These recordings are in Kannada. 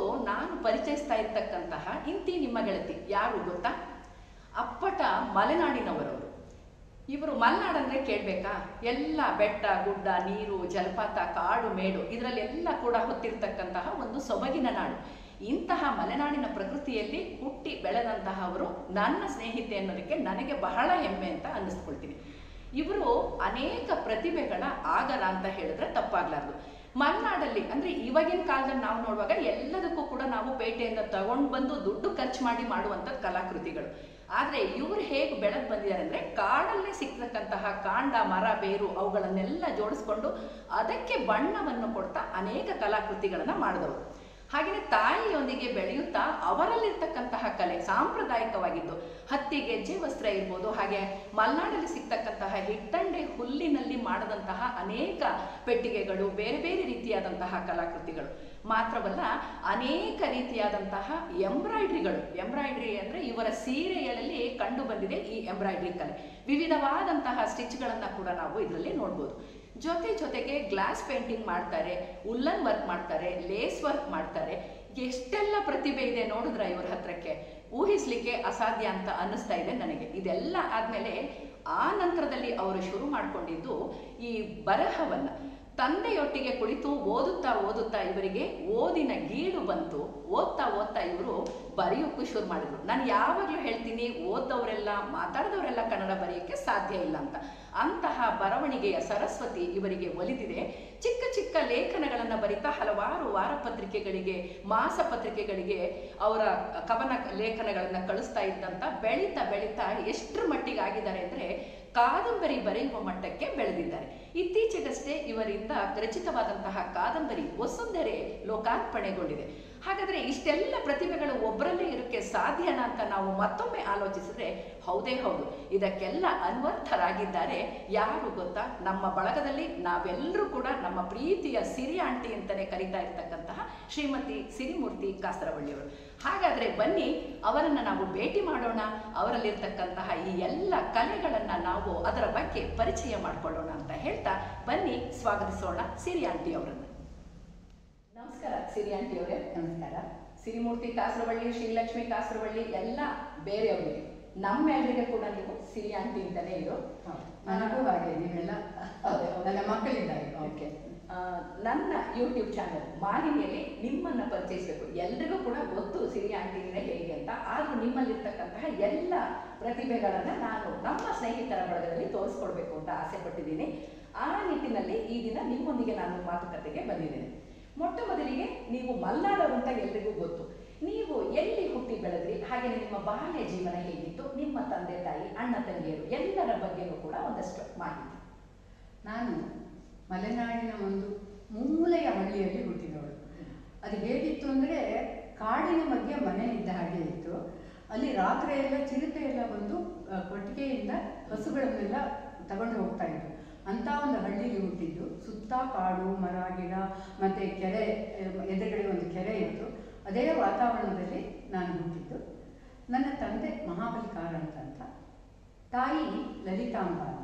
ನಾನು ಪರಿಚಯಿಸ್ತಾ ಇರ್ತಕ್ಕಂತಹ ಇಂತಿ ನಿಮ್ಮ ಗೆಳತಿ ಯಾರು ಗೊತ್ತಾ ಅಪ್ಪಟ ಮಲೆನಾಡಿನವರವರು ಇವರು ಮಲೆನಾಡಂದ್ರೆ ಕೇಳ್ಬೇಕಾ ಎಲ್ಲ ಬೆಟ್ಟ ಗುಡ್ಡ ನೀರು ಜಲಪಾತ ಕಾಡು ಮೇಡು ಇದರಲ್ಲಿ ಎಲ್ಲ ಕೂಡ ಹೊತ್ತಿರ್ತಕ್ಕಂತಹ ಒಂದು ಸೊಬಗಿನ ನಾಡು ಇಂತಹ ಮಲೆನಾಡಿನ ಪ್ರಕೃತಿಯಲ್ಲಿ ಹುಟ್ಟಿ ಬೆಳೆದಂತಹ ಅವರು ನನ್ನ ಸ್ನೇಹಿತೆ ಅನ್ನೋದಕ್ಕೆ ನನಗೆ ಬಹಳ ಹೆಮ್ಮೆ ಅಂತ ಅನ್ನಿಸ್ಕೊಳ್ತೀನಿ ಇವರು ಅನೇಕ ಪ್ರತಿಭೆಗಳ ಆಗರ ಅಂತ ಹೇಳಿದ್ರೆ ತಪ್ಪಾಗ್ಲಾರ್ದು ಮಲೆನಾಡಲ್ಲಿ ಅಂದ್ರೆ ಇವಾಗಿನ ಕಾಲದಲ್ಲಿ ನಾವು ನೋಡುವಾಗ ಎಲ್ಲದಕ್ಕೂ ಕೂಡ ನಾವು ಪೇಟೆಯಿಂದ ತಗೊಂಡು ಬಂದು ದುಡ್ಡು ಖರ್ಚು ಮಾಡಿ ಮಾಡುವಂಥದ್ದು ಕಲಾಕೃತಿಗಳು ಆದ್ರೆ ಇವ್ರು ಹೇಗೆ ಬೆಳೆದು ಬಂದಿದ್ದಾರೆ ಅಂದ್ರೆ ಕಾಡಲ್ಲೇ ಸಿಕ್ತಕ್ಕಂತಹ ಕಾಂಡ ಮರ ಬೇರು ಅವುಗಳನ್ನೆಲ್ಲ ಜೋಡಿಸ್ಕೊಂಡು ಅದಕ್ಕೆ ಬಣ್ಣವನ್ನು ಕೊಡ್ತಾ ಅನೇಕ ಕಲಾಕೃತಿಗಳನ್ನ ಮಾಡಿದವರು ಹಾಗೆಯೇ ತಾಯಿಯೊಂದಿಗೆ ಬೆಳೆಯುತ್ತಾ ಅವರಲ್ಲಿರ್ತಕ್ಕಂತಹ ಕಲೆ ಸಾಂಪ್ರದಾಯಿಕವಾಗಿದ್ದು ಹತ್ತಿ ಗೆಜ್ಜೆ ವಸ್ತ್ರ ಇರ್ಬೋದು ಹಾಗೆ ಮಲೆನಾಡಲ್ಲಿ ಸಿಗ್ತಕ್ಕಂತಹ ಹಿಟ್ಟಂಡೆ ಹುಲ್ಲಿನಲ್ಲಿ ಮಾಡದಂತಹ ಅನೇಕ ಪೆಟ್ಟಿಗೆಗಳು ಬೇರೆ ಬೇರೆ ರೀತಿಯಾದಂತಹ ಕಲಾಕೃತಿಗಳು ಮಾತ್ರವಲ್ಲ ಅನೇಕ ರೀತಿಯಾದಂತಹ ಎಂಬ್ರಾಯ್ಡ್ರಿಗಳು ಎಂಬ್ರಾಯ್ಡ್ರಿ ಅಂದ್ರೆ ಇವರ ಸೀರೆಯಲ್ಲಿ ಕಂಡು ಬಂದಿದೆ ಈ ಎಂಬ್ರಾಯ್ಡ್ರಿ ಕಲೆ ವಿವಿಧವಾದಂತಹ ಸ್ಟಿಚ್ಗಳನ್ನ ಕೂಡ ನಾವು ಇದರಲ್ಲಿ ನೋಡ್ಬೋದು ಜೊತೆ ಜೊತೆಗೆ ಗ್ಲಾಸ್ ಪೇಂಟಿಂಗ್ ಮಾಡ್ತಾರೆ ಉಲ್ಲನ್ ವರ್ಕ್ ಮಾಡ್ತಾರೆ ಲೇಸ್ ವರ್ಕ್ ಮಾಡ್ತಾರೆ ಎಷ್ಟೆಲ್ಲ ಪ್ರತಿಭೆ ಇದೆ ನೋಡಿದ್ರ ಇವ್ರ ಹತ್ರಕ್ಕೆ ಊಹಿಸ್ಲಿಕ್ಕೆ ಅಸಾಧ್ಯ ಅಂತ ಅನ್ನಿಸ್ತಾ ಇದೆ ನನಗೆ ಇದೆಲ್ಲ ಆದ್ಮೇಲೆ ಆ ನಂತರದಲ್ಲಿ ಅವರು ಶುರು ಮಾಡ್ಕೊಂಡಿದ್ದು ಈ ಬರಹವನ್ನ ತಂದೆಯೊಟ್ಟಿಗೆ ಕುಳಿತು ಓದುತ್ತಾ ಓದುತ್ತಾ ಇವರಿಗೆ ಓದಿನ ಗೀಳು ಬಂತು ಓದ್ತಾ ಓದ್ತಾ ಇವರು ಬರೆಯೋಕ್ಕೂ ಶುರು ಮಾಡಿದ್ರು ನಾನು ಯಾವಾಗಲೂ ಹೇಳ್ತೀನಿ ಓದ್ದವರೆಲ್ಲ ಮಾತಾಡಿದವರೆಲ್ಲ ಕನ್ನಡ ಬರೆಯೋಕ್ಕೆ ಸಾಧ್ಯ ಇಲ್ಲ ಅಂತ ಅಂತಹ ಬರವಣಿಗೆಯ ಸರಸ್ವತಿ ಇವರಿಗೆ ಒಲಿದಿದೆ ಚಿಕ್ಕ ಚಿಕ್ಕ ಲೇಖನಗಳನ್ನು ಬರಿತಾ ಹಲವಾರು ವಾರಪತ್ರಿಕೆಗಳಿಗೆ ಮಾಸ ಪತ್ರಿಕೆಗಳಿಗೆ ಅವರ ಕವನ ಲೇಖನಗಳನ್ನು ಕಳಿಸ್ತಾ ಇದ್ದಂತ ಬೆಳೀತಾ ಬೆಳೀತಾ ಎಷ್ಟರ ಮಟ್ಟಿಗೆ ಆಗಿದ್ದಾರೆ ಅಂದ್ರೆ ಕಾದಂಬರಿ ಬರೆಯುವ ಮಟ್ಟಕ್ಕೆ ಬೆಳೆದಿದ್ದಾರೆ ಇತ್ತೀಚೆಗಷ್ಟೇ ಇವರಿಂದ ರಚಿತವಾದಂತಹ ಕಾದಂಬರಿ ವಸುಂಧರೆ ಲೋಕಾರ್ಪಣೆಗೊಂಡಿದೆ ಹಾಗಾದ್ರೆ ಇಷ್ಟೆಲ್ಲ ಪ್ರತಿಭೆಗಳು ಒಬ್ಬರಲ್ಲೇ ಇರೋಕ್ಕೆ ಸಾಧ್ಯನಾ ಅಂತ ನಾವು ಮತ್ತೊಮ್ಮೆ ಆಲೋಚಿಸಿದ್ರೆ ಹೌದೇ ಹೌದು ಇದಕ್ಕೆಲ್ಲ ಅನ್ವರ್ಥರಾಗಿದ್ದಾರೆ ಯಾರು ಗೊತ್ತಾ ನಮ್ಮ ಬಳಗದಲ್ಲಿ ನಾವೆಲ್ಲರೂ ಕೂಡ ನಮ್ಮ ಪ್ರೀತಿಯ ಸಿರಿ ಆಂಟಿ ಅಂತಾನೆ ಕರೀತಾ ಇರ್ತಕ್ಕಂತಹ ಶ್ರೀಮತಿ ಸಿರಿಮೂರ್ತಿ ಕಾಸರವಳ್ಳಿಯವರು ಹಾಗಾದ್ರೆ ಬನ್ನಿ ಅವರನ್ನ ನಾವು ಭೇಟಿ ಮಾಡೋಣ ಅವರಲ್ಲಿರ್ತಕ್ಕಂತಹ ಈ ಎಲ್ಲ ಕಲೆಗಳನ್ನ ನಾವು ಅದರ ಬಗ್ಗೆ ಪರಿಚಯ ಮಾಡಿಕೊಳ್ಳೋಣ ಅಂತ ಹೇಳ್ತಾ ಬನ್ನಿ ಸ್ವಾಗತಿಸೋಣ ಸಿರಿ ಆಂಟಿ ಅವರನ್ನ ನಮಸ್ಕಾರ ಸಿರಿ ಆಂಟಿ ಅವರೇ ನಮಸ್ಕಾರ ಸಿರಿಮೂರ್ತಿ ಕಾಸರವಳ್ಳಿ ಶ್ರೀಲಕ್ಷ್ಮಿ ಕಾಸರವಳ್ಳಿ ಎಲ್ಲ ಬೇರೆಯವರಿಗೆ ನಮ್ಮೆಲ್ಲರಿಗೆ ಕೂಡ ನೀವು ಸಿರಿ ಆಂಟಿ ಅಂತಾನೆ ಇದು ನನಗೂ ಹಾಗೆ ನೀವೆಲ್ಲ ಹೌದು. ನನ್ನ ಮಕ್ಕಳಿದ್ದಾರೆ ಓಕೆ ಆ, ನನ್ನ ಯೂಟ್ಯೂಬ್ ಚಾನಲ್ ಮಾಲಿನಿಯಲ್ಲಿ ನಿಮ್ಮನ್ನ ಪರಿಚಯಿಸಬೇಕು ಎಲ್ರಿಗೂ ಕೂಡ ಗೊತ್ತು ಸಿರಿ ಆಂಟಿ ಅಂದ್ರೆ ಹೇಗೆ ಅಂತ ಆದ್ರೂ ನಿಮ್ಮಲ್ಲಿರ್ತಕ್ಕಂತಹ ಎಲ್ಲ ಪ್ರತಿಭೆಗಳನ್ನ ನಾನು ನಮ್ಮ ಸ್ನೇಹಿತರ ಬಳಗದಲ್ಲಿ ತೋರಿಸ್ಕೊಡ್ಬೇಕು ಅಂತ ಆಸೆ ಪಟ್ಟಿದ್ದೀನಿ ಆ ನಿಟ್ಟಿನಲ್ಲಿ ಈ ದಿನ ನಿಮ್ಮೊಂದಿಗೆ ನಾನು ಮಾತುಕತೆಗೆ ಬಂದಿದ್ದೇನೆ ಮೊಟ್ಟ ಮೊದಲಿಗೆ ನೀವು ಮಲ್ನಾಡವರು ಅಂತ ಎಲ್ರಿಗೂ ಗೊತ್ತು ನೀವು ಎಲ್ಲಿ ಹುಟ್ಟಿ ಬೆಳೆದ್ರಿ ಹಾಗೆ ನಿಮ್ಮ ಬಾಲ್ಯ ಜೀವನ ಹೇಗಿತ್ತು ನಿಮ್ಮ ತಂದೆ ತಾಯಿ ಅಣ್ಣ ತಂಗಿಯರು ಎಲ್ಲರ ಬಗ್ಗೆನೂ ಕೂಡ ಒಂದಷ್ಟು ಮಾಹಿತಿ ನಾನು ಮಲೆನಾಡಿನ ಒಂದು ಮೂಲೆಯ ಹಳ್ಳಿಯಲ್ಲಿ ಹುಟ್ಟಿದವಳು ಅದು ಹೇಗಿತ್ತು ಅಂದರೆ ಕಾಡಿನ ಮಧ್ಯೆ ಮನೆ ಇದ್ದ ಹಾಗೆ ಇತ್ತು ಅಲ್ಲಿ ರಾತ್ರಿ ಎಲ್ಲ ಚಿರತೆ ಎಲ್ಲ ಬಂದು ಆ, ಕೊಟ್ಟಿಗೆಯಿಂದ ಹಸುಗಳನ್ನೆಲ್ಲ ತಗೊಂಡು ಹೋಗ್ತಾ ಇದ್ರು ಅಂತ ಒಂದು ಹಳ್ಳಿಲಿ ಹುಟ್ಟಿದ್ದು ಸುತ್ತ ಕಾಡು ಮರ ಗಿಡ ಮತ್ತೆ ಕೆರೆ ಆ, ಎದುರುಗಡೆ ಒಂದು ಕೆರೆ ಇತ್ತು ಅದೇ ವಾತಾವರಣದಲ್ಲಿ ನಾನು ಹುಟ್ಟಿದ್ದು ನನ್ನ ತಂದೆ ಮಹಾಬಲಿ ಕಾರಂತ ಅಂತ ತಾಯಿ ಲಲಿತಾಂಬ ಅಂತ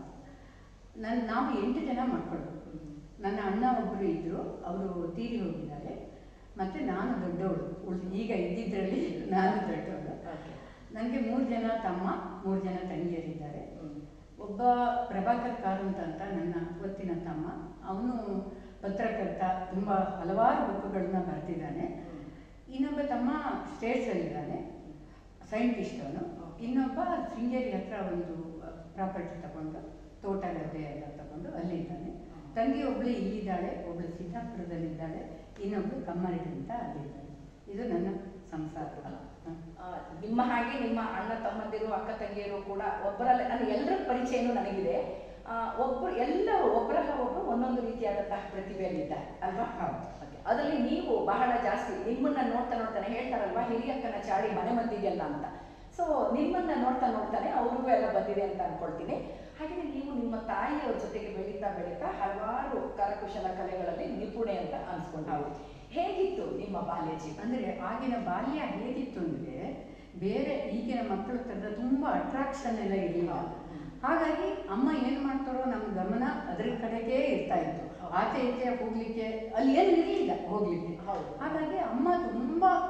ನನ್ನ ನಾವು ಎಂಟು ಜನ ಮಕ್ಕಳು ನನ್ನ ಅಣ್ಣ ಒಬ್ಬರು ಇದ್ದರು ಅವರು ತೀರಿ ಹೋಗಿದ್ದಾರೆ ಮತ್ತು ನಾನು ದೊಡ್ಡವಳು ಉಳ್- ಈಗ ಇದ್ದಿದ್ರಲ್ಲಿ ನಾನು ದೊಡ್ಡವಳು ನನಗೆ ಮೂರು ಜನ ತಮ್ಮ ಮೂರು ಜನ ತಂಗಿಯರಿದ್ದಾರೆ ಒಬ್ಬ ಪ್ರಭಾಕರ್ ಕಾರಂತ ಅಂತ ನನ್ನ ಒತ್ತಿನ ತಮ್ಮ ಅವನು ಪತ್ರಕರ್ತ ತುಂಬ ಹಲವಾರು ಬುಕ್ಗಳನ್ನ ಬರೆದಿದ್ದಾನೆ ಇನ್ನೊಬ್ಬ ತಮ್ಮ ಸ್ಟೇಟ್ಸಲ್ಲಿದ್ದಾನೆ ಸೈಂಟಿಸ್ಟ್ ಅವನು ಇನ್ನೊಬ್ಬ ಶೃಂಗೇರಿ ಹತ್ರ ಒಂದು ಪ್ರಾಪರ್ಟಿ ತಗೊಂಡು ತೋಟ ಗದ್ದೆ ಎಲ್ಲ ತಗೊಂಡು ಅಲ್ಲಿದ್ದಾನೆ ತಂಗಿ ಒಬ್ಳು ಇಲ್ಲಿದ್ದಾಳೆ ಒಬ್ಳು ಸಿದ್ದಾಪುರದಲ್ಲಿದ್ದಾಳೆ ಇನ್ನೊಬ್ಳು ಕಮ್ಮರಡಿ ಅಂತ ಅಲ್ಲಿದ್ದಾಳೆ ಇದು ನನ್ನ ಸಂಸಾರ ಹ. ಆ, ನಿಮ್ಮ ಹಾಗೆ ನಿಮ್ಮ ಅಣ್ಣ ತಮ್ಮಂದಿರು ಅಕ್ಕ ತಂಗಿಯರು ಕೂಡ ಒಬ್ಬರಲ್ಲ ನಾನು ಎಲ್ಲರ ಪರಿಚಯನೂ ನನಗಿದೆ ಆ, ಒಬ್ಬರು ಎಲ್ಲರೂ ಒಬ್ಬರಲ್ಲ ಒಬ್ಬರು ಒಂದೊಂದು ರೀತಿಯಾದಂತಹ ಪ್ರತಿಭೆಯಲ್ಲಿದ್ದಾರೆ ಅಲ್ವಾ ಹೌದು. Okay. ಅದರಲ್ಲಿ ನೀವು ಬಹಳ ಜಾಸ್ತಿ ನಿಮ್ಮನ್ನ ನೋಡ್ತಾ ನೋಡ್ತಾನೆ ಹೇಳ್ತಾರಲ್ವಾ ಹಿರಿಯಕ್ಕನ ಚಾಡಿ ಮನೆ ಮದ್ದಿದೆಯಲ್ಲ ಅಂತ ಸೊ ನಿಮ್ಮನ್ನ ನೋಡ್ತಾ ನೋಡ್ತಾನೆ ಅವ್ರಿಗೂ ಎಲ್ಲ ಬಂದಿದೆ ಅಂತ ಅನ್ಕೊಳ್ತೀನಿ ಹಾಗೆ ನೀವು ನಿಮ್ಮ ತಾಯಿಯವರ ಜೊತೆಗೆ ಬೆಳೀತಾ ಬೆಳೀತಾ ಹಲವಾರು ಕರಕುಶಲ ಕಲೆಗಳಲ್ಲಿ ನಿಪುಣೆ ಅಂತ ಅನ್ಸ್ಕೊಂಡು ಹೇಗಿತ್ತು ನಿಮ್ಮ ಬಾಲ್ಯ ಜೀವನ ಅಂದರೆ ಆಗಿನ ಬಾಲ್ಯ ಹೇಗಿತ್ತು ಅಂದರೆ ಬೇರೆ ಈಗಿನ ಮಕ್ಕಳ ಥರದ ತುಂಬ ಅಟ್ರಾಕ್ಷನ್ ಎಲ್ಲ ಇರಲಿಲ್ಲ ಹಾಗಾಗಿ ಅಮ್ಮ ಏನು ಮಾಡ್ತಾರೋ ನಮ್ಮ ಗಮನ ಅದರ ಕಡೆಗೇ ಇರ್ತಾ ಇತ್ತು ಆಚೆ ಈಚೆ ಹೋಗ್ಲಿಕ್ಕೆ ಅಲ್ಲಿ ಏನು ಇರಲಿಲ್ಲ ಹೋಗ್ಲಿಕ್ಕೆ ಹೌದು. ಹಾಗಾಗಿ ಅಮ್ಮ ತುಂಬ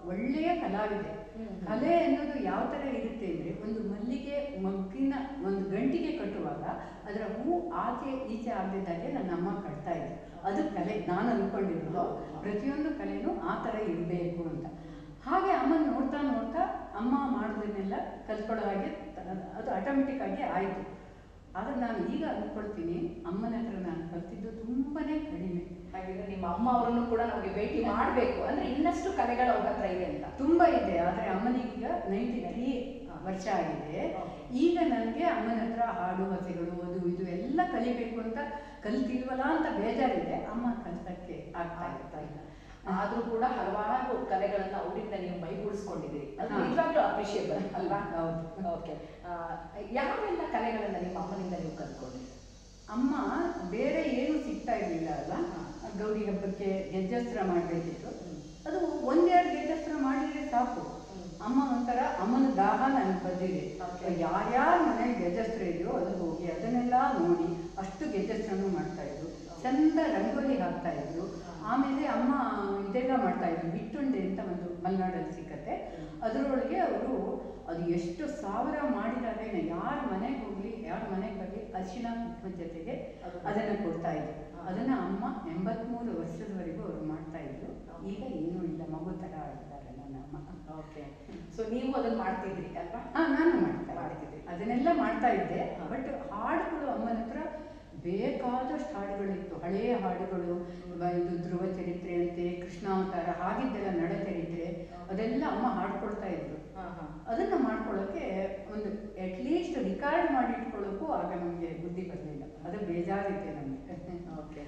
ಒಳ್ಳೆಯ ಕಲಾವಿದೆ ಹ್ಮ್. ಕಲೆ ಅನ್ನೋದು ಯಾವ ತರ ಇರುತ್ತೆ ಅಂದ್ರೆ ಒಂದು ಮಲ್ಲಿಗೆ ಮಗ್ಗಿನ ಒಂದು ಗಂಟಿಗೆ ಕಟ್ಟುವಾಗ ಅದರ ಹೂ ಆಚೆ ಈಚೆ ಆಗದಿದ್ದಾಗೆ ನನ್ನ ಅಮ್ಮ ಕಟ್ತಾ ಇದ್ದೆ ಅದು ಕಲೆ ನಾನು ಅನ್ಕೊಂಡಿರೋದು ಪ್ರತಿಯೊಂದು ಕಲೆನೂ ಆ ಥರ ಇರಬೇಕು ಅಂತ ಹಾಗೆ ಅಮ್ಮನ ನೋಡ್ತಾ ನೋಡ್ತಾ ಅಮ್ಮ ಮಾಡೋದನ್ನೆಲ್ಲ ಕಲ್ತ್ಕೊಳ್ಳೋ ಹಾಗೆ ತ- ಅದು ಆಟೋಮೆಟಿಕ್ ಆಗಿ ಆಯಿತು ಆದ್ರೆ ನಾನು ಈಗ ಅಂದ್ಕೊಳ್ತೀನಿ ಅಮ್ಮನ ಹತ್ರ ನಾನು ಕಲ್ತಿದ್ದು ತುಂಬಾನೇ ಕಡಿಮೆ ಹಾಗಿದ್ರೆ ನಿಮ್ಮ ಅಮ್ಮ ಅವರನ್ನು ಕೂಡ ನಮಗೆ ಭೇಟಿ ಮಾಡಬೇಕು ಅಂದ್ರೆ ಇನ್ನಷ್ಟು ಕಲೆಗಳು ಅವ್ರ ಹತ್ರ ಇದೆ ಅಂತ ತುಂಬಾ ಇದೆ ಆದರೆ ಅಮ್ಮನಿಗೀಗ ನೈಂಟಿ ತ್ರೀ ವರ್ಷ ಆಗಿದೆ ಈಗ ನನಗೆ ಅಮ್ಮನ ಹತ್ರ ಹಾಡು ಹಸೆಗಳು ಅದು ಇದು ಎಲ್ಲ ಕಲಿಬೇಕು ಅಂತ ಕಲ್ತಿಲ್ವಲ್ಲ ಅಂತ ಬೇಜಾರಿದೆ ಅಮ್ಮ ಕಲ್ತಕ್ಕೆ ಆಗ್ತಾ ಆಗ್ತಾ ಇಲ್ಲ ಆದ್ರೂ ಕೂಡ ಹಲವಾರು ಕಲೆಗಳನ್ನ ಅವರಿಂದ ನೀವು ಮೈಗೂಡಿಸ್ಕೊಂಡಿದ್ದೀರಿ ಅದು ಹಾ. ನಿಜವಾಗ್ಲೂ ಅಪ್ರಿಷಿಯೇಬಲ್ ಅಲ್ವಾ ಹೌದು. ಓಕೆ ಯಾವೆಲ್ಲ ಕಲೆಗಳನ್ನ ನಿಮ್ಮ ಅಮ್ಮನಿಂದ ನೀವು ಕಲ್ತ್ಕೊಂಡ್ರಿ ಅಮ್ಮ ಬೇರೆ ಏನು ಸಿಗ್ತಾ ಇರಲಿಲ್ಲ ಅಲ್ಲ ಹಾ. ಗೌರಿ ಹಬ್ಬಕ್ಕೆ ಗೆಜ್ಜಸ್ತ್ರ ಮಾಡಬೇಕಿತ್ತು ಹ್ಮ್. ಅದು ಒಂದೆರಡು ಗೆಜ್ಜಸ್ತ್ರ ಮಾಡಿದ್ರೆ ಸಾಕು ಹ್ಮ್. ಅಮ್ಮ ಒಂಥರ ಅಮ್ಮನ ದಾಹ ನನಗೆ ಬಂದಿದೆ Okay. ಯಾರ್ಯಾರ ಮನೆಗೆ ಗೆಜ್ಜಸ್ತ್ರ ಇದೆಯೋ ಅದು ಹೋಗಿ ಅದನ್ನೆಲ್ಲ ನೋಡಿ ಅಷ್ಟು ಗೆಜ್ಜಸ್ತ್ರನೂ ಮಾಡ್ತಾ ಇದ್ರು ಚಂದ ರಂಗೋಲಿ ಹಾಕ್ತಾ ಇದ್ರು ಆಮೇಲೆ ಅಮ್ಮ ಇದೆಲ್ಲ ಮಾಡ್ತಾ ಇದ್ರು ಬಿಟ್ಟುಂಡೆ ಅಂತ ಒಂದು ಮಲೆನಾಡಲ್ಲಿ ಸಿಕ್ಕತ್ತೆ ಅದರೊಳಗೆ ಅವರು ಅದು ಎಷ್ಟು ಸಾವಿರ ಮಾಡಿದಾಗೇನೆ ಯಾರ ಮನೆಗೆ ಹೋಗ್ಲಿ ಯಾರ ಮನೆಗೆ ಬರಲಿ ಅರಿಶಿನ ಕುಂಕುಮದ ಜೊತೆಗೆ ಅದು- ಅದನ್ನ ಕೊಡ್ತಾ ಇದ್ರು ಹಾ. ಅದನ್ನ ಅಮ್ಮ ಎಂಬತ್ಮೂರು ವರ್ಷದವರೆಗೂ ಅವರು ಮಾಡ್ತಾ ಇದ್ರು ಈಗ ಏನೂ ಇಲ್ಲ ಮಗು ತರ ಆಗಿದ್ದಾರೆ ನನ್ನ ಅಮ್ಮ ಓಕೆ ಸೊ ನೀವು ಅದನ್ನ ಮಾಡ್ತಿದ್ರಿ ಅಲ್ವಾ ಹಾ ನಾನು ಮಾಡ್ತಾ ಮಾಡ್ತಿದ್ದೆ. ಇದ್ದೆ ಅದನ್ನೆಲ್ಲ ಮಾಡ್ತಾ ಇದ್ದೆ ಬಟ್ ಹಾಡುಗಳು ಅಮ್ಮನ ಹತ್ರ ಬೇಕಾದಷ್ಟು ಹಾಡುಗಳಿತ್ತು ಹಳೆಯ ಹಾಡುಗಳು ಇವ- ಇದು ಧ್ರುವ ಚರಿತ್ರೆ ಅಂತೆ ಕೃಷ್ಣಾವತಾರ ಹಾಗಿದ್ದೆಲ್ಲ ನಡಚರಿತ್ರೆ ಅದೆಲ್ಲ ಅಮ್ಮ ಹಾಡ್ಕೊಳ್ತಾ ಇದ್ರು ಹಾ ಹಾ ಅದನ್ನ ಮಾಡ್ಕೊಳ್ಳೋಕೆ ಒಂದು ಅಟ್ಲೀಸ್ಟ್ ರಿಕಾರ್ಡ್ ಮಾಡಿ ಇಟ್ಕೊಳ್ಳೋಕ್ಕೂ ಆಗ ನಮಗೆ ಬುದ್ಧಿ ಬರಲಿಲ್ಲ ಅದು ಬೇಜಾರಿದೆ ನಮಗೆ ಓಕೆ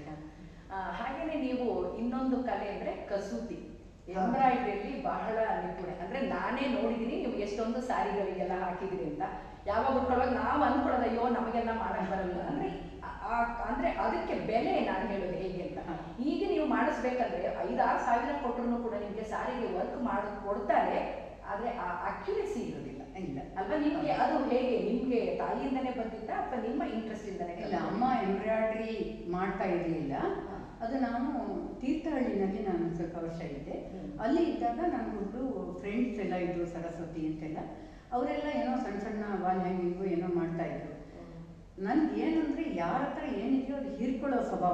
ಹಾಗೇನೆ ನೀವು ಇನ್ನೊಂದು ಕಲೆ ಅಂದ್ರೆ ಕಸೂತಿ ಎಂಬ್ರಾಯ್ಡ್ರಿಯಲ್ಲಿ ಬಹಳ ನಿಪುಣೆ ಅಂದ್ರೆ ನಾನೇ ನೋಡಿದೀನಿ ನೀವು ಎಷ್ಟೊಂದು ಸಾರಿಗಳಿಗೆಲ್ಲ ಹಾಕಿದಿರಿ ಅಂತ ಯಾವಾಗ ಉಟ್ಕೊಳ್ಳೋವಾಗ ನಾವು ಅನ್ಕೊಳ್ಳೋದು ಅಯ್ಯೋ ನಮಗೆಲ್ಲ ಮಾಡಕ್ ಬರಲ್ಲ ಅಂದ್ರೆ ಆ- ಆ- ಅಂದ್ರೆ ಅದಕ್ಕೆ ಬೆಲೆ ನಾನು ಹೇಳೋದು ಹೇಗೆ ಅಂತ ಹಾ. ಈಗ ನೀವು ಮಾಡಿಸ್ಬೇಕಂದ್ರೆ ಐದಾರು ಸಾವಿರ ಕೊಟ್ಟರು ಕೂಡ ನಿಮ್ಗೆ ಸಾರಿಗೆ ವರ್ಕ್ ಮಾಡಿ ಕೊಡ್ತಾರೆ ಆದ್ರೆ ಆ ಅಕ್ಯುರೇಸಿ ಇರೋದಿಲ್ಲ ಇಲ್ಲ ಅಲ್ವಾ ನಿಮ್ಗೆ ಅದು ಹೇಗೆ ನಿಮ್ಗೆ ತಾಯಿಯಿಂದನೇ ಬಂದಿದ್ದ ಅಥವಾ ನಿಮ್ಮ ಇಂಟ್ರೆಸ್ಟ್ ಇಂದನೇ ಇಲ್ಲ ಅಮ್ಮ ಎಂಬ್ರಾಯ್ಡ್ರಿ ಮಾಡ್ತಾ ಇರಲಿಲ್ಲ ಅದು ನಾನು ತೀರ್ಥಹಳ್ಳಿನಲ್ಲಿ ನಾನು ಸ್ವಲ್ಪ ವರ್ಷ ಇದ್ದೆ ಹ್ಮ್. ಅಲ್ಲಿ ಇದ್ದಾಗ ನನಗೊಬ್ರು ಫ್ರೆಂಡ್ಸ್ ಎಲ್ಲ ಇದ್ರು ಸರಸ್ವತಿ ಅಂತೆಲ್ಲ ಅವರೆಲ್ಲ ಏನೋ ಸಣ್ಣ ಸಣ್ಣ ವಾಲ್ ಹ್ಯಾಂಗಿಂಗು ಏನೋ ಮಾಡ್ತಾ ಇದ್ರು ನನ್ಗೆ ಏನಂದ್ರೆ ಯಾರ ಹತ್ರ ಏನಿದೆಯೋ ಅದು ಹೀರ್ಕೊಳ್ಳೋ ಸ್ವಭಾವ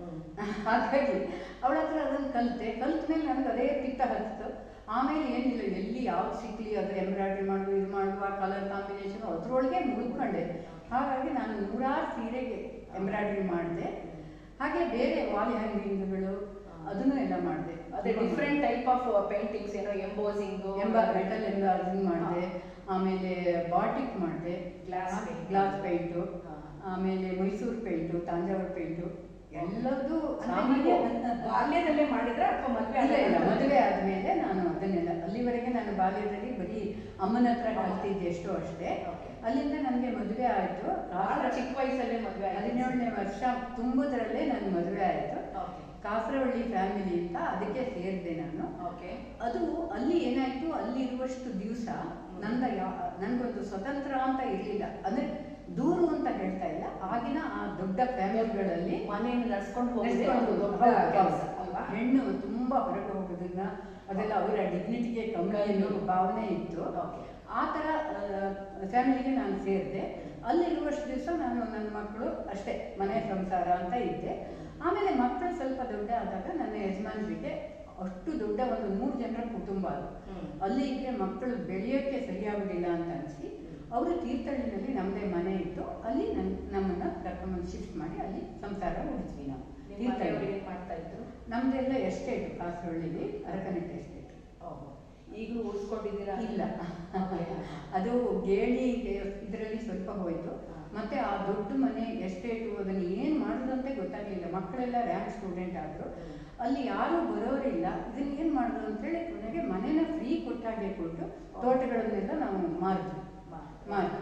ಹಾಗಾಗಿ ಅವಳ ಹತ್ರ ಅದನ್ನು ಕಲಿತೆ ಕಲ್ತ ಮೇಲೆ ನನಗೆ ಅದೇ ಪಿತ್ತ ಹತ್ತಿತು ಆಮೇಲೆ ಏನಿಲ್ಲ ಎಲ್ಲಿ ಯಾವ್ದು ಸಿಕ್ಲಿ ಅದು ಎಂಬ್ರಾಯ್ಡ್ರಿ ಮಾಡು ಇದು ಮಾಡುವ ಕಲರ್ ಕಾಂಬಿನೇಷನ್ ಅದ್ರೊಳಗೆ ಮುಳುಗ್ಕೊಂಡೆ ಹಾಗಾಗಿ ನಾನು ನೂರಾರು ಸೀರೆಗೆ ಎಂಬ್ರಾಯ್ಡ್ರಿ ಮಾಡಿದೆ ಹಾಗೆ ಬೇರೆ ವಾಲ್ ಹ್ಯಾಂಗಿಂಗ್ಗಳು ಅದನ್ನು ಎಲ್ಲ ಮಾಡಿದೆ ಅದೇ ಡಿಫ್ರೆಂಟ್ ಟೈಪ್ ಆಫ್ ಪೇಂಟಿಂಗ್ಸ್ ಏನೋ ಎಂಬೋಸಿಂಗ್ ಎಂಬ ಮೆಟಲ್ ಎಂಬಾರ್ಜಿಂಗ್ ಮಾಡಿದೆ ಆಮೇಲೆ ಬಾಟಿಕ್ ಮಾಡಿದೆ Glass paint. ಗ್ಲಾಸ್ ಪೇಂಟು ಹಾ. ಆಮೇಲೆ ಮೈಸೂರು ಪೇಂಟು ತಾಂಜಾವೂರು ಪೇಂಟು ಎಲ್ಲದೂ ಸಾಮಾನ್ಯ ಸಾಮಾನ್ಯ ಬಾಲ್ಯದಲ್ಲೇ ಮಾಡಿದ್ರೆ ಅಥವಾ ಮದುವೆ ಇಲ್ಲ ಇಲ್ಲ ಮದುವೆ ಆದ್ಮೇಲೆ ನಾನು ಅದನ್ನೆಲ್ಲ ಅಲ್ಲಿವರೆಗೆ ನಾನು ಬಾಲ್ಯದಲ್ಲಿ ಬರೀ ಅಮ್ಮನ ಹತ್ರ ಕಲ್ತಿದ್ದೆ ಎಷ್ಟೋ ಅಷ್ಟೇ Okay. ಅಲ್ಲಿಂದ ನನಗೆ ಮದುವೆ ಆಯಿತು ಬಹಳ ಚಿಕ್ಕ ವಯಸ್ಸಲ್ಲೇ ಮದುವೆ ಆಗಿದೆ. ಹದಿನೇಳನೇ ವರ್ಷ ತುಂಬುದರಲ್ಲೇ ನನ್ನ ಮದುವೆ ಆಯಿತು Okay. ಕಾಸರವಳ್ಳಿ ಫ್ಯಾಮಿಲಿ ಅಂತ ಅದಕ್ಕೆ ಸೇರಿದೆ ನಾನು ಓಕೆ ಅದು ಅಲ್ಲಿ ಏನಾಯ್ತು ಅಲ್ಲಿ ಇರುವಷ್ಟು ದಿವಸ ನನ್ನ ಯಾ ನನಗೊಂದು ಸ್ವತಂತ್ರ ಅಂತ ಇರಲಿಲ್ಲ ಅಂದ್ರೆ ದೂರು ಅಂತ ಹೇಳ್ತಾ ಇಲ್ಲ ಆಗಿನ ಆ ದೊಡ್ಡ ಫ್ಯಾಮಿಲಿಗಳಲ್ಲಿ ಮನೆಯನ್ನು ನಡ್ಸ್ಕೊಂಡು ಹೋಗೋದೇ ನೆಸ್ಕೊಂಡು ಒಂದು ದೊಡ್ಡ ಹೌದು, ಕೆಲಸ ಹೌದು. ಅಲ್ವಾ ಹೆಣ್ಣು ತುಂಬಾ ಹೊರಗೆ ಹೋಗೋದನ್ನ ಅದೆಲ್ಲ ಅವರ ಡಿಗ್ನಿಟಿಗೆ ಕಮ್ಮಿ ಅನ್ನೋ ಭಾವನೆ ಇತ್ತು Okay. ಆ ಥರ ಫ್ಯಾಮಿಲಿಗೆ ನಾನು ಸೇರಿದೆ ಅಲ್ಲಿರುವಷ್ಟು ದಿವಸ ನಾನು ನನ್ನ ಮಕ್ಕಳು ಅಷ್ಟೇ ಮನೆ ಸಂಸಾರ ಅಂತ ಇದ್ದೆ ಆಮೇಲೆ ಮಕ್ಕಳು ಸ್ವಲ್ಪ ದೊಡ್ಡ ಆದಾಗ ನನ್ನ ಯಜಮಾನರಿಗೆ ಅಷ್ಟು ದೊಡ್ಡ ಒಂದು ನೂರು ಜನರ ಕುಟುಂಬ ಅದು ಹ್ಮ್. ಅಲ್ಲಿ ಇದ್ರೆ ಮಕ್ಕಳು ಬೆಳೆಯೋಕ್ಕೆ ಸರಿಯಾಗುದಿಲ್ಲ ಅಂತ ಅನಿಸಿ ಅವರು ತೀರ್ಥಹಳ್ಳಿನಲ್ಲಿ ನಮ್ಮದೇ ಮನೆ ಇತ್ತು ಅಲ್ಲಿ ನನ್ ನಮ್ಮನ್ನ ಕರ್ಕೊಂಬಂದು ಶಿಫ್ಟ್ ಮಾಡಿ ಅಲ್ಲಿ ಸಂಸಾರ ಉಳಿದ್ವಿ ನಾವು ನಿಮ್ಮ ತೀರ್ಥಹಳ್ಳಿ ಮನೆಯವರು ಏನ್ ಮಾಡ್ತಾ ಇದ್ರು ನಮ್ದೆಲ್ಲ ಎಸ್ಟೇಟ್ ಕಾಸರಹಳ್ಳಿಲಿ ಅರಕನೆಟ್ಟ ಎಸ್ಟೇಟ್ ಓಹೋ. ಈಗಲೂ ಉಳಿಸ್ಕೊಂಡಿದ್ದೀರಾ ಇಲ್ಲ Okay. ಅದು ಗೇಣಿ ಇದರಲ್ಲಿ ಸ್ವಲ್ಪ ಹೋಯ್ತು ಹಾ. ಮತ್ತೆ ಆ ದೊಡ್ಡ ಮನೆ ಎಸ್ಟೇಟು ಅದನ್ನ ಏನ್ ಮಾಡುದಂತೆ ಗೊತ್ತಾಗ್ಲಿಲ್ಲ ಮಕ್ಕಳೆಲ್ಲ ರ್ಯಾಂಕ್ ಸ್ಟೂಡೆಂಟ್ ಆದ್ರು ಹ್ಮ್. ಅಲ್ಲಿ ಯಾರು ಬರೋರಿಲ್ಲ ಇದನ್ನ ಏನ್ ಮಾಡುದು ಅಂತ ಹೇಳಿ ಕೊನೆಗೆ ಮನೆನ ಫ್ರೀ ಕೊಟ್ಟಾಗೆ ಕೊಟ್ಟು ತೋಟಗಳನ್ನೆಲ್ಲ ನಾವು ಮಾರಿದ್ವಿ ಮಾರಿ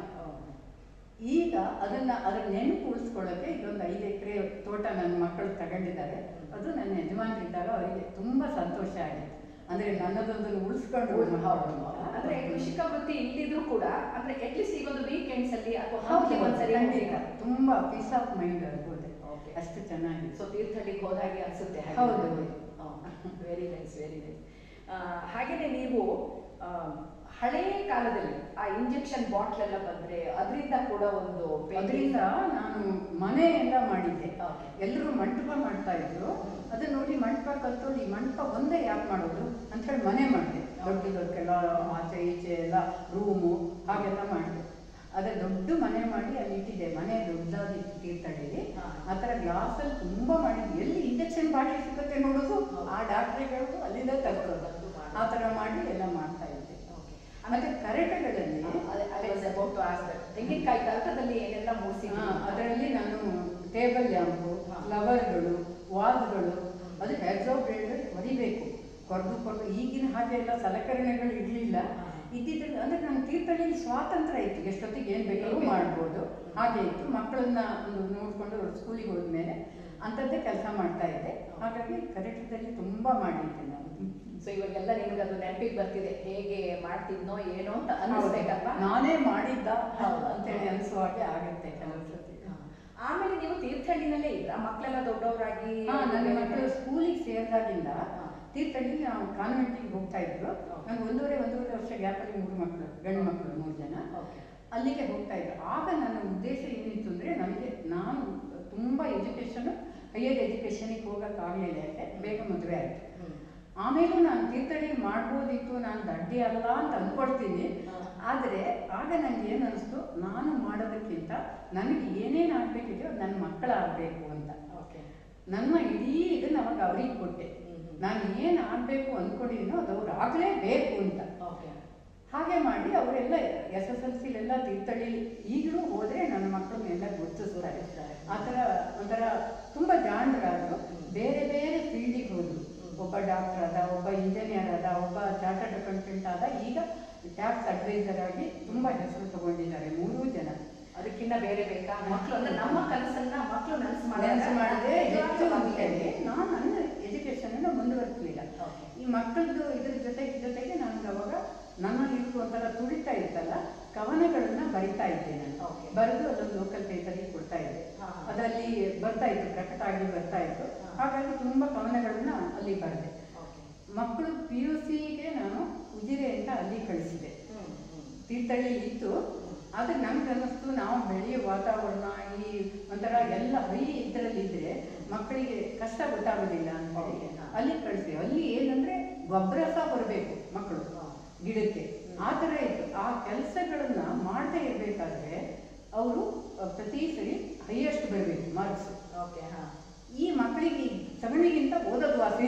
ಈಗ ಅದನ್ನ ಅದನ್ನ ನೆನಪು ಉಳಿಸ್ಕೊಳ್ಳೋಕೆ ಇದೊಂದು ಐದು ಎಕರೆ ತೋಟ ನನ್ನ ಮಕ್ಕಳು ತಗೊಂಡಿದ್ದಾರೆ ಅದು ನನ್ನ ಯಜಮಾನರಿದ್ದಾಗ ಅವರಿಗೆ ತುಂಬಾ ಸಂತೋಷ ಆಗಿದೆ ಅಂದ್ರೆ ನನ್ನದೊಂದನ್ನು ಉಳಿಸ್ಕೊಂಡು ಅಂದ್ರೆ ಕೃಷಿಕ ವೃತ್ತಿ ಇಲ್ದಿದ್ರು ಕೂಡ ಅಂದ್ರೆ ಅಟ್ಲೀಸ್ಟ್ ಈಗ ಒಂದು ವೀಕೆಂಡ್ಸ್ ಅಲ್ಲಿ ಅಥವಾ ಹೌದು, monthly ಒಂದ್ಸರಿ ಖಂಡಿತ. ತುಂಬಾ ಪೀಸ್ ಆಫ್ ಮೈಂಡ್ ಅನ್ಬೋದೆ Okay. ಅಷ್ಟು ಚೆನ್ನಾಗಿದೆ ಸೊ ತೀರ್ಥಹಳ್ಳಿಗೆ ಹೋದಾಗೆ ಅನ್ಸುತ್ತೆ ಹೌದು, ಹೌದು. ವೆರಿ ನೈಸ್ ವೆರಿ ನೈಸ್ ಆ, ಹಾಗೇನೆ ನೀವು ಆ, ಹಳೇ ಕಾಲದಲ್ಲಿ ಆ ಇಂಜೆಕ್ಷನ್ ಬಾಟ್ಲ್ ಎಲ್ಲ ಬಂದ್ರೆ ಅದರಿಂದ ಕೂಡ ಒಂದು ಅದರಿಂದ ನಾನು ಮನೆ ಎಲ್ಲ ಮಾಡಿದ್ದೆ Okay. ಎಲ್ಲರೂ ಮಂಟಪ ಮಾಡ್ತಾ ಇದ್ರು ಅದನ್ನ ನೋಡಿ ಮಂಟಪ ಕಲ್ತ್ಕೊಂಡು ಈ ಮಂಟಪ ಒಂದೇ ಯಾಕೆ ಮಾಡೋದು ಅಂತ ಹೇಳಿ ಮನೆ ಮಾಡಿದೆ ದೊಡ್ಡ ದೊಡ್ಡ ಆಚೆ ಈಚೆ ಎಲ್ಲ ರೂಮು ಹಾಗೆಲ್ಲ ಮಾಡಿದೆ ಅದೇ ದೊಡ್ಡ ಮನೆ ಮಾಡಿ ಅಲ್ಲಿ ಇಟ್ಟಿದ್ದೆ ಮನೆ ದೊಡ್ಡದಾಗಿತ್ತು ತೀರ್ಥಹಳ್ಳಿಲಿ ಹಾ. ಆ ಥರ ಗ್ಲಾಸಲ್ಲಿ ತುಂಬಾ ಮಾಡಿದ್ವಿ ಎಲ್ಲಿ ಇಂಜೆಕ್ಷನ್ ಬಾಟ್ಲಿ ಸಿಗುತ್ತೆ ನೋಡೋದು ಆ ಡಾಕ್ಟ್ರಿಗಳು ಅಲ್ಲಿಂದ ತಗೊಳ್ಳೋದು ಆ ಥರ ಮಾಡಿ ಎಲ್ಲ ಮಾಡ್ತಾ ಇದ್ದೆ ಮತ್ತೆ ಕರೆಟಗಳಲ್ಲಿ ತೆಂಗಿನಕಾಯಿ ಕಲ್ತದಲ್ಲಿ ಏನೆಲ್ಲ ಮೂಡಿಸಿ ಅದರಲ್ಲಿ ನಾನು ಟೇಬಲ್ ಲ್ಯಾಂಪು ಹಾ. ಫ್ಲವರ್ಗಳು ವಾಲ್ಗಳು ಅದು ಹೆಕ್ಸಾಬ್ರೇಡ್ ಹೊಡಿಬೇಕು ಕೊರದು ಕೊರದು ಈಗಿನ ಹಾಗೆ ಎಲ್ಲ ಸಲಕರಣೆಗಳು ಇರಲಿಲ್ಲ ಹಾ. ಇದ್ದಿದ್ರಲ್ಲಿ ಅಂದ್ರೆ ನಮ್ಮ ತೀರ್ಥಹಳ್ಳಿಲಿ ಸ್ವಾತಂತ್ರ್ಯ ಇತ್ತು ಎಷ್ಟೊತ್ತಿಗೆ ಏನು ಬೇಕಾದ್ರೂ ಏನ್ ಬೇಕು. ಮಾಡ್ಬೋದು ಹಾಗೆ ಇತ್ತು ಮಕ್ಕಳನ್ನ ಒಂದು ನೋಡಿಕೊಂಡು ಸ್ಕೂಲಿಗೆ ಹೋದ್ಮೇಲೆ ಅಂಥದ್ದೇ ಕೆಲಸ ಮಾಡ್ತಾ ಇದ್ದೆ ಹಾಗಾಗಿ ಕರೆಕ್ಟದಲ್ಲಿ ತುಂಬ ಮಾಡಿದ್ದೆ ನಾನು ಸೊ ಇವಾಗೆಲ್ಲ ನಿಮ್ಗೆ ಅದು ನೆನಪಿಗೆ ಬರ್ತಿದೆ ಹೇಗೆ ಮಾಡ್ತಿದ್ನೋ ಏನೋ ಅಂತ ಅನ್ನಿಸ್ಬೇಕಲ್ವಾ ನಾನೇ ಮಾಡಿದ್ದ ಹೌದು. ಅಂತೇಳಿ ಅನಿಸುವ ಹಾಗೆ ಆಗುತ್ತೆ ಕೆಲವು ಸತಿ ಹಾ. ಆಮೇಲೆ ನೀವು ತೀರ್ಥಹಳ್ಳಿನಲ್ಲೇ ಇದ್ರ ಮಕ್ಕಳೆಲ್ಲ ದೊಡ್ಡವರಾಗಿ ಹಾ ನನ್ನ ಮಕ್ಕಳು ಸ್ಕೂಲಿಗೆ ಸೇರಿದಾಗಿಂದ ಹಾ. ತೀರ್ಥಹಳ್ಳಿ ನಾವು ಕಾನ್ವೆಂಟಿಗೆ ಹೋಗ್ತಾ ಇದ್ರು Okay. ನಂಗೆ ಒಂದೂವರೆ ಒಂದೂವರೆ ವರ್ಷ ಗ್ಯಾಪಲ್ಲಿ ಮೂರು ಮಕ್ಕಳು ಗಂಡು ಮಕ್ಕಳು ಮೂರು ಜನ Okay. ಅಲ್ಲಿಗೆ ಹೋಗ್ತಾ ಇದ್ರು ಆಗ ನನ್ನ ಉದ್ದೇಶ ಏನಿತ್ತು ಅಂದರೆ ನನಗೆ ನಾನು ತುಂಬ ಎಜುಕೇಷನ್ ಹೈಯರ್ ಎಜುಕೇಷನಿಗೆ ಹೋಗೋಕ್ಕಾಗಲಿಲ್ಲ ಯಾಕೆ ಬೇಗ ಮದುವೆ ಆಯಿತು ಹ್ಮ್. ಆಮೇಲೂ ನಾನು ತೀರ್ಥಹಳ್ಳಿ ಮಾಡ್ಬೋದಿತ್ತು ನಾನು ದಡ್ಡಿ ಅಲ್ಲ ಅಂತ ಅಂದ್ಕೊಡ್ತೀನಿ ಹಾ. ಆದರೆ ಆಗ ನನಗೆ ಏನು ಅನಿಸ್ತು ನಾನು ಮಾಡೋದಕ್ಕಿಂತ ನನಗೆ ಏನೇನು ಆಗಬೇಕಿದೆಯೋ ನನ್ನ ಮಕ್ಕಳಾಗಬೇಕು ಅಂತ Okay. ನನ್ನ ಇಡೀ ಇದನ್ನ ಅವಾಗ ಅವ್ರಿಗೆ ಕೊಟ್ಟೆ ಹ್ಮ್ ಹ್ಮ್. ನಾನು ಏನು ಆಗಬೇಕು ಅಂದ್ಕೊಂಡಿದ್ದೀನೋ ಅದು ಅವ್ರು ಆಗಲೇಬೇಕು ಅಂತ Okay. ಹಾಗೆ ಮಾಡಿ ಅವರೆಲ್ಲ ಎಸ್ ಎಸ್ ಎಲ್ ಸಿಲೆಲ್ಲ ತೀರ್ಥಹಳ್ಳಿ ಈಗಲೂ ಹೋದರೆ ನನ್ನ ಮಕ್ಕಳನ್ನೆಲ್ಲ ಗುರುತಿಸ್ತಾರೆ ಆ ಥರ ಒಂಥರ ತುಂಬ ಜಾಣರಾದ್ರು ಬೇರೆ ಬೇರೆ ಫೀಲ್ಡಿಗೆ ಹೋದ್ರು ಒಬ್ಬ ಡಾಕ್ಟರ್ ಆದ ಒಬ್ಬ ಇಂಜಿನಿಯರ್ ಆದ ಒಬ್ಬ ಚಾರ್ಟರ್ಡ್ ಅಕೌಂಟೆಂಟ್ ಆದ ಈಗ ಟ್ಯಾಕ್ಸ್ ಅಡ್ವೈಸರ್ ಆಗಿ ತುಂಬ ಹೆಸರು ತಗೊಂಡಿದ್ದಾರೆ ಮೂರೂ ಜನ ಅದಕ್ಕಿಂತ ಬೇರೆ ಬೇಕಾ ಮಕ್ಕಳು ಅಂದ್ರೆ ನಮ್ಮ ಕನಸನ್ನ ಮಕ್ಕಳು ನನಸು ಮನಸ್ಸು ಮಾಡಿದ್ರೆ ಹೆಚ್ಚು ಮಾಡಿದ್ರೆ ಅಂತೇಳಿ ನಾನು ನನ್ನ ಎಜುಕೇಷನನ್ನು ಮುಂದುವರಿಸಲಿಲ್ಲ Okay. ಈ ಮಕ್ಕಳದ್ದು ಇದ್ರ ಜೊತೆಗೆ ಜೊತೆಗೆ ನನಗೆ ಅವಾಗ ನನ್ನಲ್ಲಿ ಇರುವ ಒಂಥರ ತುಳಿತಾ ಇತ್ತಲ್ಲ ಕವನಗಳನ್ನ ಬರಿತಾ ಇದ್ದೆ ನಾನು Okay. ಬರೆದು ಅದೊಂದು ಲೋಕಲ್ ಪೇಪರಿಗೆ ಕೊಡ್ತಾ ಇದ್ದೆ ಹಾ. ಅದರಲ್ಲಿ ಬರ್ತಾ ಇತ್ತು ಪ್ರಕಟ ಆಗಿ ಬರ್ತಾ ಇತ್ತು ಹಾ. ಹಾಗಾಗಿ ತುಂಬ ಕವನಗಳನ್ನ ಅಲ್ಲಿ ಬರೆದೆ Okay. ಮಕ್ಕಳು ಪಿ ಯು ಸಿಗೆ ನಾನು ಉಜಿರೆ ಅಂತ ಅಲ್ಲಿ ಕಳಿಸಿದೆ ಹ್ಮ್, ಹ್ಮ್. ತೀರ್ಥಹಳ್ಳಿ ಇತ್ತು ಆದ್ರೆ ನಮ್ಗೆ ಅನ್ನಿಸ್ತು ನಾವು ಬೆಳೆಯೋ ವಾತಾವರಣ ಈ ಒಂಥರ ಎಲ್ಲ ಬರೀ ಇದರಲ್ಲಿದ್ರೆ ಮಕ್ಕಳಿಗೆ ಕಷ್ಟ ಗೊತ್ತಾಗೋದಿಲ್ಲ ಅಂತ ಹೇಳಿ Okay, ಹಾ. ಅಲ್ಲಿ ಕಳಿಸಿ ಅಲ್ಲಿ ಏನಂದ್ರೆ ಗೊಬ್ಬರ ಸಹ ಬರಬೇಕು ಮಕ್ಕಳು ಹಾ. ಗಿಡಕ್ಕೆ ಆ ಥರ ಇತ್ತು ಆ ಕೆಲಸಗಳನ್ನ ಮಾಡದೇ ಇರಬೇಕಾದ್ರೆ ಅವರು ಪ್ರತಿ ಸರಿ ಹೈಯೆಸ್ಟ್ ಬರಬೇಕು ಮಾರ್ಕ್ಸ್ Okay, ಹಾ. ಈ ಮಕ್ಕಳಿಗೆ ಸಗಣಿಗಿಂತ ಓದೋದು ವಾಸಿ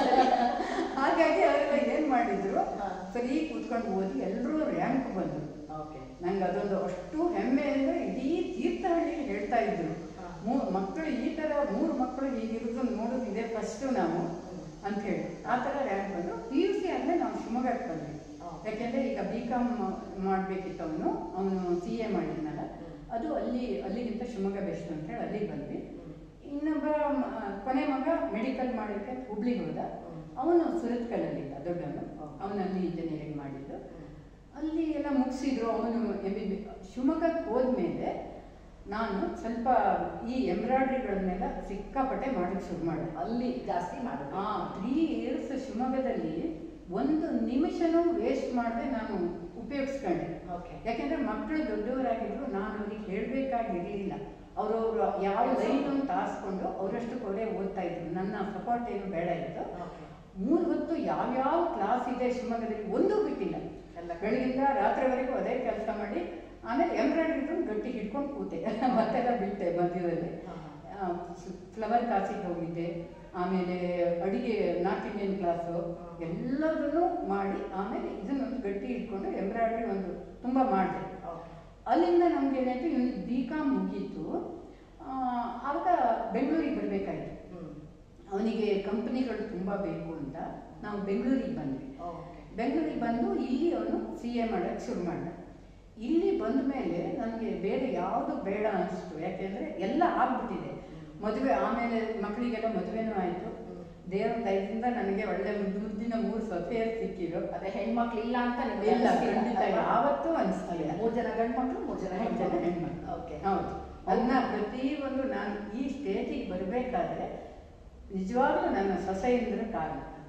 ಹಾಗಾಗಿ ಅವರೆಲ್ಲ ಏನ್ ಮಾಡಿದ್ರು ಹಾ. ಸರಿ ಕೂತ್ಕೊಂಡು ಓದಿ ಎಲ್ಲರೂ ರ್ಯಾಂಕ್ ಬಂದರು Okay. ನಂಗೆ ಅದೊಂದು ಅಷ್ಟು ಹೆಮ್ಮೆ ಅಂದ್ರೆ ಇಡೀ ತೀರ್ಥಹಳ್ಳಿಲಿ ಹೇಳ್ತಾ ಇದ್ರು ಹಾ. ಮೂ ಮಕ್ಕಳು ಈ ತರ ಮೂರು ಮಕ್ಕಳು ಹೀಗಿರೋದು ನೋಡೋದು ಇದೆ ಫಸ್ಟ್ ನಾವು ಅಂತ ಹೇಳಿ ಆ ಥರ ರ್ಯಾಂಕ್ ಬಂದರು ಪಿ ಯು ಸಿ ಆದ್ಮೇಲೆ ನಾವು ಶಿವಮೊಗ್ಗಕ್ಕೆ ಬಂದ್ವಿ ಹಾ. ಯಾಕೆಂದ್ರೆ ಈಗ ಬಿ ಕಾಮ್ ಮಾಡಬೇಕಿತ್ತು ಅವನು ಅವನು ಸಿ ಎ ಮಾಡಿದ್ನಲ್ಲ ಹ್ಮ್. ಅದು ಅಲ್ಲಿ ಅಲ್ಲಿಗಿಂತ ಶಿವಮೊಗ್ಗ ಬೆಸ್ಟ್ ಅಂತ ಹೇಳಿ ಅಲ್ಲಿಗೆ ಬಂದ್ವಿ ಹ್ಮ್. ಇನ್ನೊಬ್ಬ ಮ- ಕೊನೆ ಮಗ ಮೆಡಿಕಲ್ ಮಾಡೋಕ್ಕೆ ಹುಬ್ಳಿಗೆ ಹೋದ ಹ್ಮ್. ಅವನು ಸುರತ್ಕಲ್ಲಲ್ಲಿದ್ದ ದೊಡ್ಡವನು ಹ್ಮ್. ಅವನಲ್ಲಿ ಇಂಜಿನಿಯರಿಂಗ್ ಮಾಡಿದ್ದು ಹ್ಮ್. ಅಲ್ಲಿ ಎಲ್ಲ ಮುಗಿಸಿದ್ರು ಅವನು ಎಂ ಬಿ ಬಿ ಶಿವಮೊಗ್ಗಕ್ಕೆ ಹೋದ್ಮೇಲೆ ನಾನು ಸ್ವಲ್ಪ ಈ ಎಂಬ್ರಾಯ್ಡ್ರಿಗಳನ್ನೆಲ್ಲ ಸಿಕ್ಕಾಪಟ್ಟೆ ಮಾಡೋಕ್ಕೆ ಶುರು ಮಾಡಿದೆ ಅಲ್ಲಿ ಜಾಸ್ತಿ ಮಾಡೋದು ಆ ತ್ರೀ ಇಯರ್ಸ್ ಶಿವಮೊಗ್ಗದಲ್ಲಿ ಒಂದು ನಿಮಿಷನೂ ವೇಸ್ಟ್ ಮಾಡದೆ ನಾನು ಉಪಯೋಗಿಸ್ಕೊಂಡೆ ಓಕೆ ಯಾಕೆಂದ್ರೆ ಮಕ್ಕಳು ದೊಡ್ಡವರಾಗಿದ್ರು ನಾನು ಅವ್ರಿಗೆ ಹೇಳಬೇಕಾಗಿರಲಿಲ್ಲ ಅವರವರು ಯಾವ ಲೈನ್ ಅಂತ ಆರಿಸ್ಕೊಂಡು ಅವರಷ್ಟು ಅವರೇ ಓದ್ತಾ ಇದ್ರು ನನ್ನ ಸಪೋರ್ಟ್ ಏನು ಬೇಡ ಇತ್ತು ಓಕೆ ಮೂರು ಹೊತ್ತು ಯಾವ್ಯಾವ ಕ್ಲಾಸ್ ಇದೆ ಶಿವಮೊಗ್ಗದಲ್ಲಿ ಒಂದೂ ಬಿಟ್ಟಿಲ್ಲ ಎಲ್ಲ ಬೆಳಗಿಂದ ರಾತ್ರಿವರೆಗೂ ಅದೇ ಕೆಲಸ ಮಾಡಿ ಆಮೇಲೆ ಎಂಬ್ರಾಯ್ಡ್ರಿ ಗಟ್ಟಿ ಹಿಡ್ಕೊಂಡು ಕೂತೆ ಮತ್ತೆಲ್ಲ ಬಿಟ್ಟೆ ಮಧ್ಯದಲ್ಲಿ ಹಾ, ಫ್ಲವರ್ ಕ್ಲಾಸಿಗೆ ಹೋಗಿದ್ದೆ ಆಮೇಲೆ ಅಡಿಗೆ ನಾರ್ತ್ ಇಂಡಿಯನ್ ಕ್ಲಾಸು ಎಲ್ಲದನ್ನು ಮಾಡಿ ಆಮೇಲೆ ಇದನ್ನೊಂದು ಗಟ್ಟಿ ಇಟ್ಕೊಂಡು ಎಂಬ್ರಾಯ್ಡ್ರಿ ಒಂದು ತುಂಬ ಮಾಡಿದೆ ಓಕೆ ಅಲ್ಲಿಂದ ನಮ್ಗೆ ಏನಾಯ್ತು ಇವನಿಗೆ ಬಿ ಕಾಮ್ ಮುಗೀತು ಆ, ಆವಾಗ ಬೆಂಗಳೂರಿಗೆ ಬರಬೇಕಾಯ್ತು ಹ್ಮ್ ಅವನಿಗೆ ಕಂಪನಿಗಳು ತುಂಬ ಬೇಕು ಅಂತ ನಾವು ಬೆಂಗಳೂರಿಗೆ ಬಂದ್ವಿ ಓಕೆ ಬೆಂಗಳೂರಿಗೆ ಬಂದು ಇಲ್ಲಿ ಅವನು ಸಿ ಎ ಮಾಡೋಕ್ಕೆ ಶುರು ಮಾಡಿದ ಇಲ್ಲಿ ಬಂದ ಮೇಲೆ ನನಗೆ ಬೇರೆ ಯಾವುದು ಬೇಡ ಅನಿಸ್ತು ಯಾಕೆಂದರೆ ಎಲ್ಲ ಆಗ್ಬಿಟ್ಟಿದೆ ಮದುವೆ ಆಮೇಲೆ ಮಕ್ಕಳಿಗೆಲ್ಲ ಮದುವೆನೂ ಆಯಿತು ದೇವರ ದಯದಿಂದ ನನಗೆ ಒಳ್ಳೆ ಮುದ್ದು ಮುದ್ದಿನ ಮೂರು ಸೊಸೆಯರು ಸಿಕ್ಕಿದ್ರು ಅದೇ ಹೆಣ್ಮಕ್ಳು ಇಲ್ಲ ಅಂತ ನಿಮ್ಗೆ ಇಲ್ಲ ಅನಿಸ್ತಿಲ್ಲ ಖಂಡಿತ ಅಲ್ವಾ? ಯಾವತ್ತೂ ಅನಿಸ್ತಿಲ್ಲ ಮೂರ್ ಜನ ಗಂಡು ಮಕ್ಳು ಮೂರ್ ಜನ ಮೂರು ಜನ ಹೆಣ್ಮಕ್ಳು ಹೆಣ್ಮಕ್ಳು ಓಕೆ ಹೌದು ನನ್ನ ಪ್ರತಿಯೊಂದು ನಾನು ಈ ಸ್ಟೇಜಿಗೆ ಬರಬೇಕಾದ್ರೆ ನಿಜವಾಗ್ಲೂ ನನ್ನ ಸೊಸೆಯಿಂದ್ರ ಕಾರಣ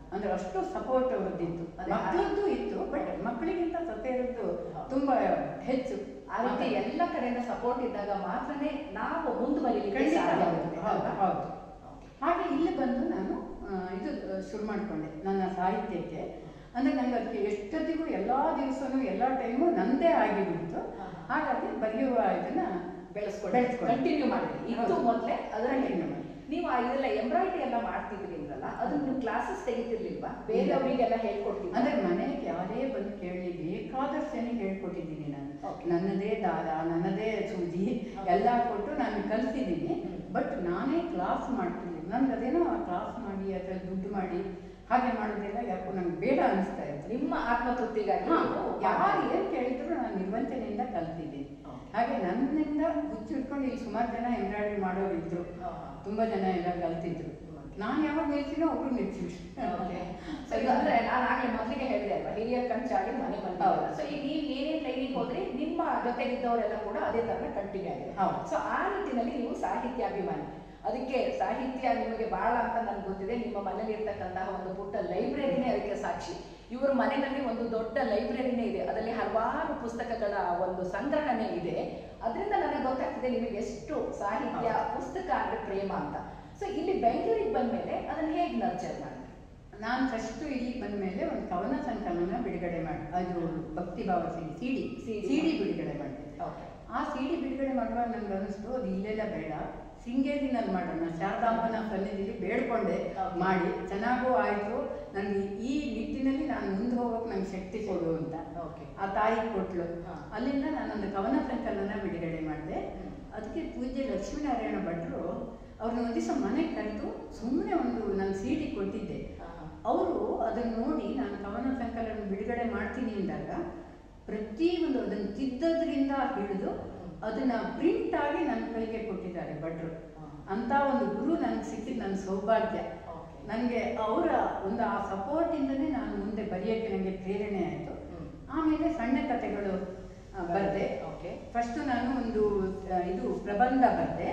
ಅಂದ್ರೆ ಅಷ್ಟು ಸಪೋರ್ಟ್ ಅವರದ್ದಿತ್ತು ಅದೇ ಮಕ್ಕಳದ್ದು ಇತ್ತು ಬಟ್ ಮಕ್ಕಳಿಗಿಂತ ಸೊಸೆಯರದ್ದು ಹೌದು. ತುಂಬಾ ಹೆಚ್ಚು ಆ ರೀತಿ ಎಲ್ಲ ಕಡೆಯಿಂದ ಸಪೋರ್ಟ್ ಇದ್ದಾಗ ಮಾತ್ರನೇ ನಾವು ಮುಂದುವರಿಲಿಕ್ಕೆ ಖಂಡಿತ ಸಾಧ್ಯ ಹೌದು, ಆಗುತ್ತೆ ಹೌದು, ಅಲ್ವಾ? ಹೌದು. Okay. ಹಾಗೆ ಇಲ್ಲಿ ಬಂದು ನಾನು ಆ, ಇದು ಆ, ಶುರು ಮಾಡಿಕೊಂಡೆ ನನ್ನ ಸಾಹಿತ್ಯಕ್ಕೆ ಅಂದ್ರೆ ನಂಗೆ ಅದಕ್ಕೆ ಎಷ್ಟೊತ್ತಿಗೂ ಎಲ್ಲ ದಿವಸನೂ ಎಲ್ಲ ಟೈಮು ನಂದೇ ಆಗಿಬಿಡ್ತು ಹಾ. ಹಾಗಾಗಿ ಬರೆಯುವ ಇದನ್ನ ಬೆಳೆಸ್ಕೊಂಡು ಬೆಳೆಸ್ಕೊಂಡು. ಕಂಟಿನ್ಯೂ ಮಾಡಿದ್ರಿ ಇತ್ತು ಹೌದು. ಮೊದಲೇ ಅದರ Continue ಮಾಡಿ. ನೀವು ಆ ಇದೆಲ್ಲ ಎಂಬ್ರಾಯ್ಡ್ರಿ ಎಲ್ಲ ಮಾಡ್ತಿದ್ರಿ ಅಂದ್ರಲ್ಲ ಅದನ್ನ ನೀವು ಕ್ಲಾಸಸ್ ತೆಗಿತಿರ್ಲಿಲ್ವಾ ಬೇರೆಯವರಿಗೆಲ್ಲ ಹೇಳ್ಕೊಡ್ತಿದ್ರಾ ಅಂದ್ರೆ ಮನೆಗೆ ಯಾರೇ ಬಂದು ಕೇಳಲಿ ಬೇಕಾದಷ್ಟೇ ಹೇಳ್ಕೊಟ್ಟಿದ್ದೀನಿ ನಾನು Okay. ನನ್ನದೇ ದಾರ ನನ್ನದೇ ಸೂಜಿ Okay. ಎಲ್ಲ ಕೊಟ್ಟು ನಾನು ಕಲ್ತಿದ್ದೀನಿ ಹ್ಮ್. ಬಟ್ ನಾನೇ ಕ್ಲಾಸ್ ಮಾಡ್ತಿದ್ದೀನಿ ನನ್ಗೆ ಅದೇನೋ ಕ್ಲಾಸ್ ಮಾಡಿ ಅದ್ರಲ್ಲಿ ದುಡ್ಡು ಮಾಡಿ ಹಾಗೆ ಮಾಡೋದೆಲ್ಲ ಯಾಕೋ ನಂಗೆ ಬೇಡ ಅನಿಸ್ತಾ ಇತ್ತು ನಿಮ್ಮ ಆತ್ಮತೃಪ್ತಿಗಾಗಿ ನೀವು ಯಾರು ಮಾಡ್ತಿದ್ರಿ. ಏನ್ ಕೇಳಿದ್ರು ನಾನು ನಿರ್ವಂಚನೆಯಿಂದ ಕಲ್ತಿದ್ದೀನಿ Okay. ಹಾಗೆ ನನ್ನಿಂದ ಹುಚ್ಚಿಟ್ಕೊಂಡು ಇಲ್ಲಿ ಸುಮಾರು ಜನ ಎಂಬ್ರಾಯ್ಡ್ರಿ ಮಾಡೋರು ಇದ್ರು ಹಾ. ತುಂಬಾ ಜನ ಎಲ್ಲ ಕಲ್ತಿದ್ರು ನಾನು ಯಾವಾಗ ನಿಲ್ಸಿನೋ ಒಬ್ರು ನಿಲ್ಸಿದ್ರು Okay. So ಇದು ಅಂದ್ರೆ ನಾನು ಆಗ್ಲೇ ಮೊದಲಿಗೆ ಹೇಳಿದೆ ಅಲ್ವಾ ಹಿರಿಯ ಕಂಚಾಗಿ ಮನೆ ಬಂದಿಲ್ಲ ಹೌದು. ಸೊ ಈಗ ನೀವು ಏನೇನ್ ಟ್ರೈನಿಂಗ್ ಹೋದ್ರಿ ನಿಮ್ಮ ಜೊತೆಗಿದ್ದವರೆಲ್ಲ ಕೂಡ ಅದೇ ತರ ಕಂಟಿನ್ಯೂ ಆಗಿದೆ ಹೌದು. ಸೊ ಆ ನಿಟ್ಟಿನಲ್ಲಿ ನೀವು ಸಾಹಿತ್ಯಾಭಿಮಾನಿ ಅದಕ್ಕೆ ಸಾಹಿತ್ಯ ನಿಮಗೆ ಬಹಳ ಅಂತ ನನ್ಗೆ ಗೊತ್ತಿದೆ ನಿಮ್ಮ ಮನೇಲಿ ಇರ್ತಕ್ಕಂತಹ ಒಂದು ಪುಟ್ಟ ಲೈಬ್ರರಿನೇ ಅದಕ್ಕೆ ಸಾಕ್ಷಿ ಇವ್ರ ಮನೆಯಲ್ಲಿ ಒಂದು ದೊಡ್ಡ ಲೈಬ್ರರಿನೇ ಇದೆ ಅದರಲ್ಲಿ ಹಲವಾರು ಪುಸ್ತಕಗಳ ಒಂದು ಸಂಗ್ರಹಣೆ ಇದೆ ಅದರಿಂದ ನನಗೆ ಗೊತ್ತಾಗ್ತಿದೆ ನಿಮಗೆ ಎಷ್ಟು ಸಾಹಿತ್ಯ ಪುಸ್ತಕ ಅಂದ್ರೆ ಪ್ರೇಮ ಅಂತ ಸೊ ಇಲ್ಲಿ ಬೆಂಗಳೂರಿಗೆ ಬಂದ್ಮೇಲೆ ಅದನ್ನ ಹೇಗೆ ನರ್ಚರ್ ಮಾಡಿ ನಾನು ಫಸ್ಟ್ ಇಲ್ಲಿಗೆ ಬಂದ ಮೇಲೆ ಒಂದು ಕವನ ಸಂಕಲನ ಬಿಡುಗಡೆ ಮಾಡಿ ಅದು ಭಕ್ತಿ ಭಾವ ಸಿಡಿ ಸಿಡಿ CD. ಸಿಡಿ ಬಿಡುಗಡೆ ಮಾಡಿದೆ ಓಕೆ ಆ ಸಿಡಿ ಬಿಡುಗಡೆ ಮಾಡುವಾಗ ನಂಗೆ ಅನಿಸ್ತು ಅದು ಇಲ್ಲೆಲ್ಲ ಬೇಡ ಶೃಂಗೇರಿನಲ್ಲಿ ಮಾಡೋಣ ಶಾರದಾಂಬನ ಸನ್ನಿಧಿಲಿ ಬೇಡ್ಕೊಂಡೆ Okay. ಮಾಡಿ ಚೆನ್ನಾಗೂ ಆಯಿತು ನನಗೆ ಈ ನಿಟ್ಟಿನಲ್ಲಿ ನಾನು ಮುಂದೆ ಹೋಗೋಕೆ ನಂಗೆ ಶಕ್ತಿ ಕೊಡು ಅಂತ ಓಕೆ ಆ ತಾಯಿ ಕೊಟ್ಲು ಹಾ. ಅಲ್ಲಿಂದ ನಾನೊಂದು ಕವನ ಸಂಕಲನ ಬಿಡುಗಡೆ ಮಾಡಿದೆ ಹ್ಮ್. ಅದಕ್ಕೆ ಪೂಜ್ಯ ಲಕ್ಷ್ಮೀನಾರಾಯಣ ಭಟ್ರು ಅವ್ರನ್ನ ಒಂದು ದಿವಸ ಮನೆಗೆ ಕರೆದು ಸುಮ್ಮನೆ ಒಂದು ನಾನು ಸಿಡಿ ಕೊಟ್ಟಿದ್ದೆ ಅವರು ಅದನ್ನು ನೋಡಿ ನಾನು ಕವನ ಸಂಕಲನ ಬಿಡುಗಡೆ ಮಾಡ್ತೀನಿ ಅಂದಾಗ ಪ್ರತಿಯೊಂದು ಅದನ್ನು ತಿದ್ದದ್ರಿಂದ ಹಿಡಿದು ಅದನ್ನ ಪ್ರಿಂಟ್ ಆಗಿ ನನ್ನ ಕೈಗೆ ಕೊಟ್ಟಿದ್ದಾರೆ ಭಟ್ರು ಅಂತ ಒಂದು ಗುರು ನನಗೆ ಸಿಕ್ಕಿದ್ದು ನನ್ನ ಸೌಭಾಗ್ಯ ನನಗೆ ಅವರ ಒಂದು ಆ ಸಪೋರ್ಟ್ ಇಂದನೇ ನಾನು ಮುಂದೆ ಬರೆಯೋಕ್ಕೆ ನನಗೆ ಪ್ರೇರಣೆ ಆಯಿತು ಆಮೇಲೆ ಸಣ್ಣ ಕಥೆಗಳು ಬರೆದೆ ಓಕೆ ಫಸ್ಟ್ ನಾನು ಒಂದು ಆ, ಇದು ಪ್ರಬಂಧ ಬರೆದೆ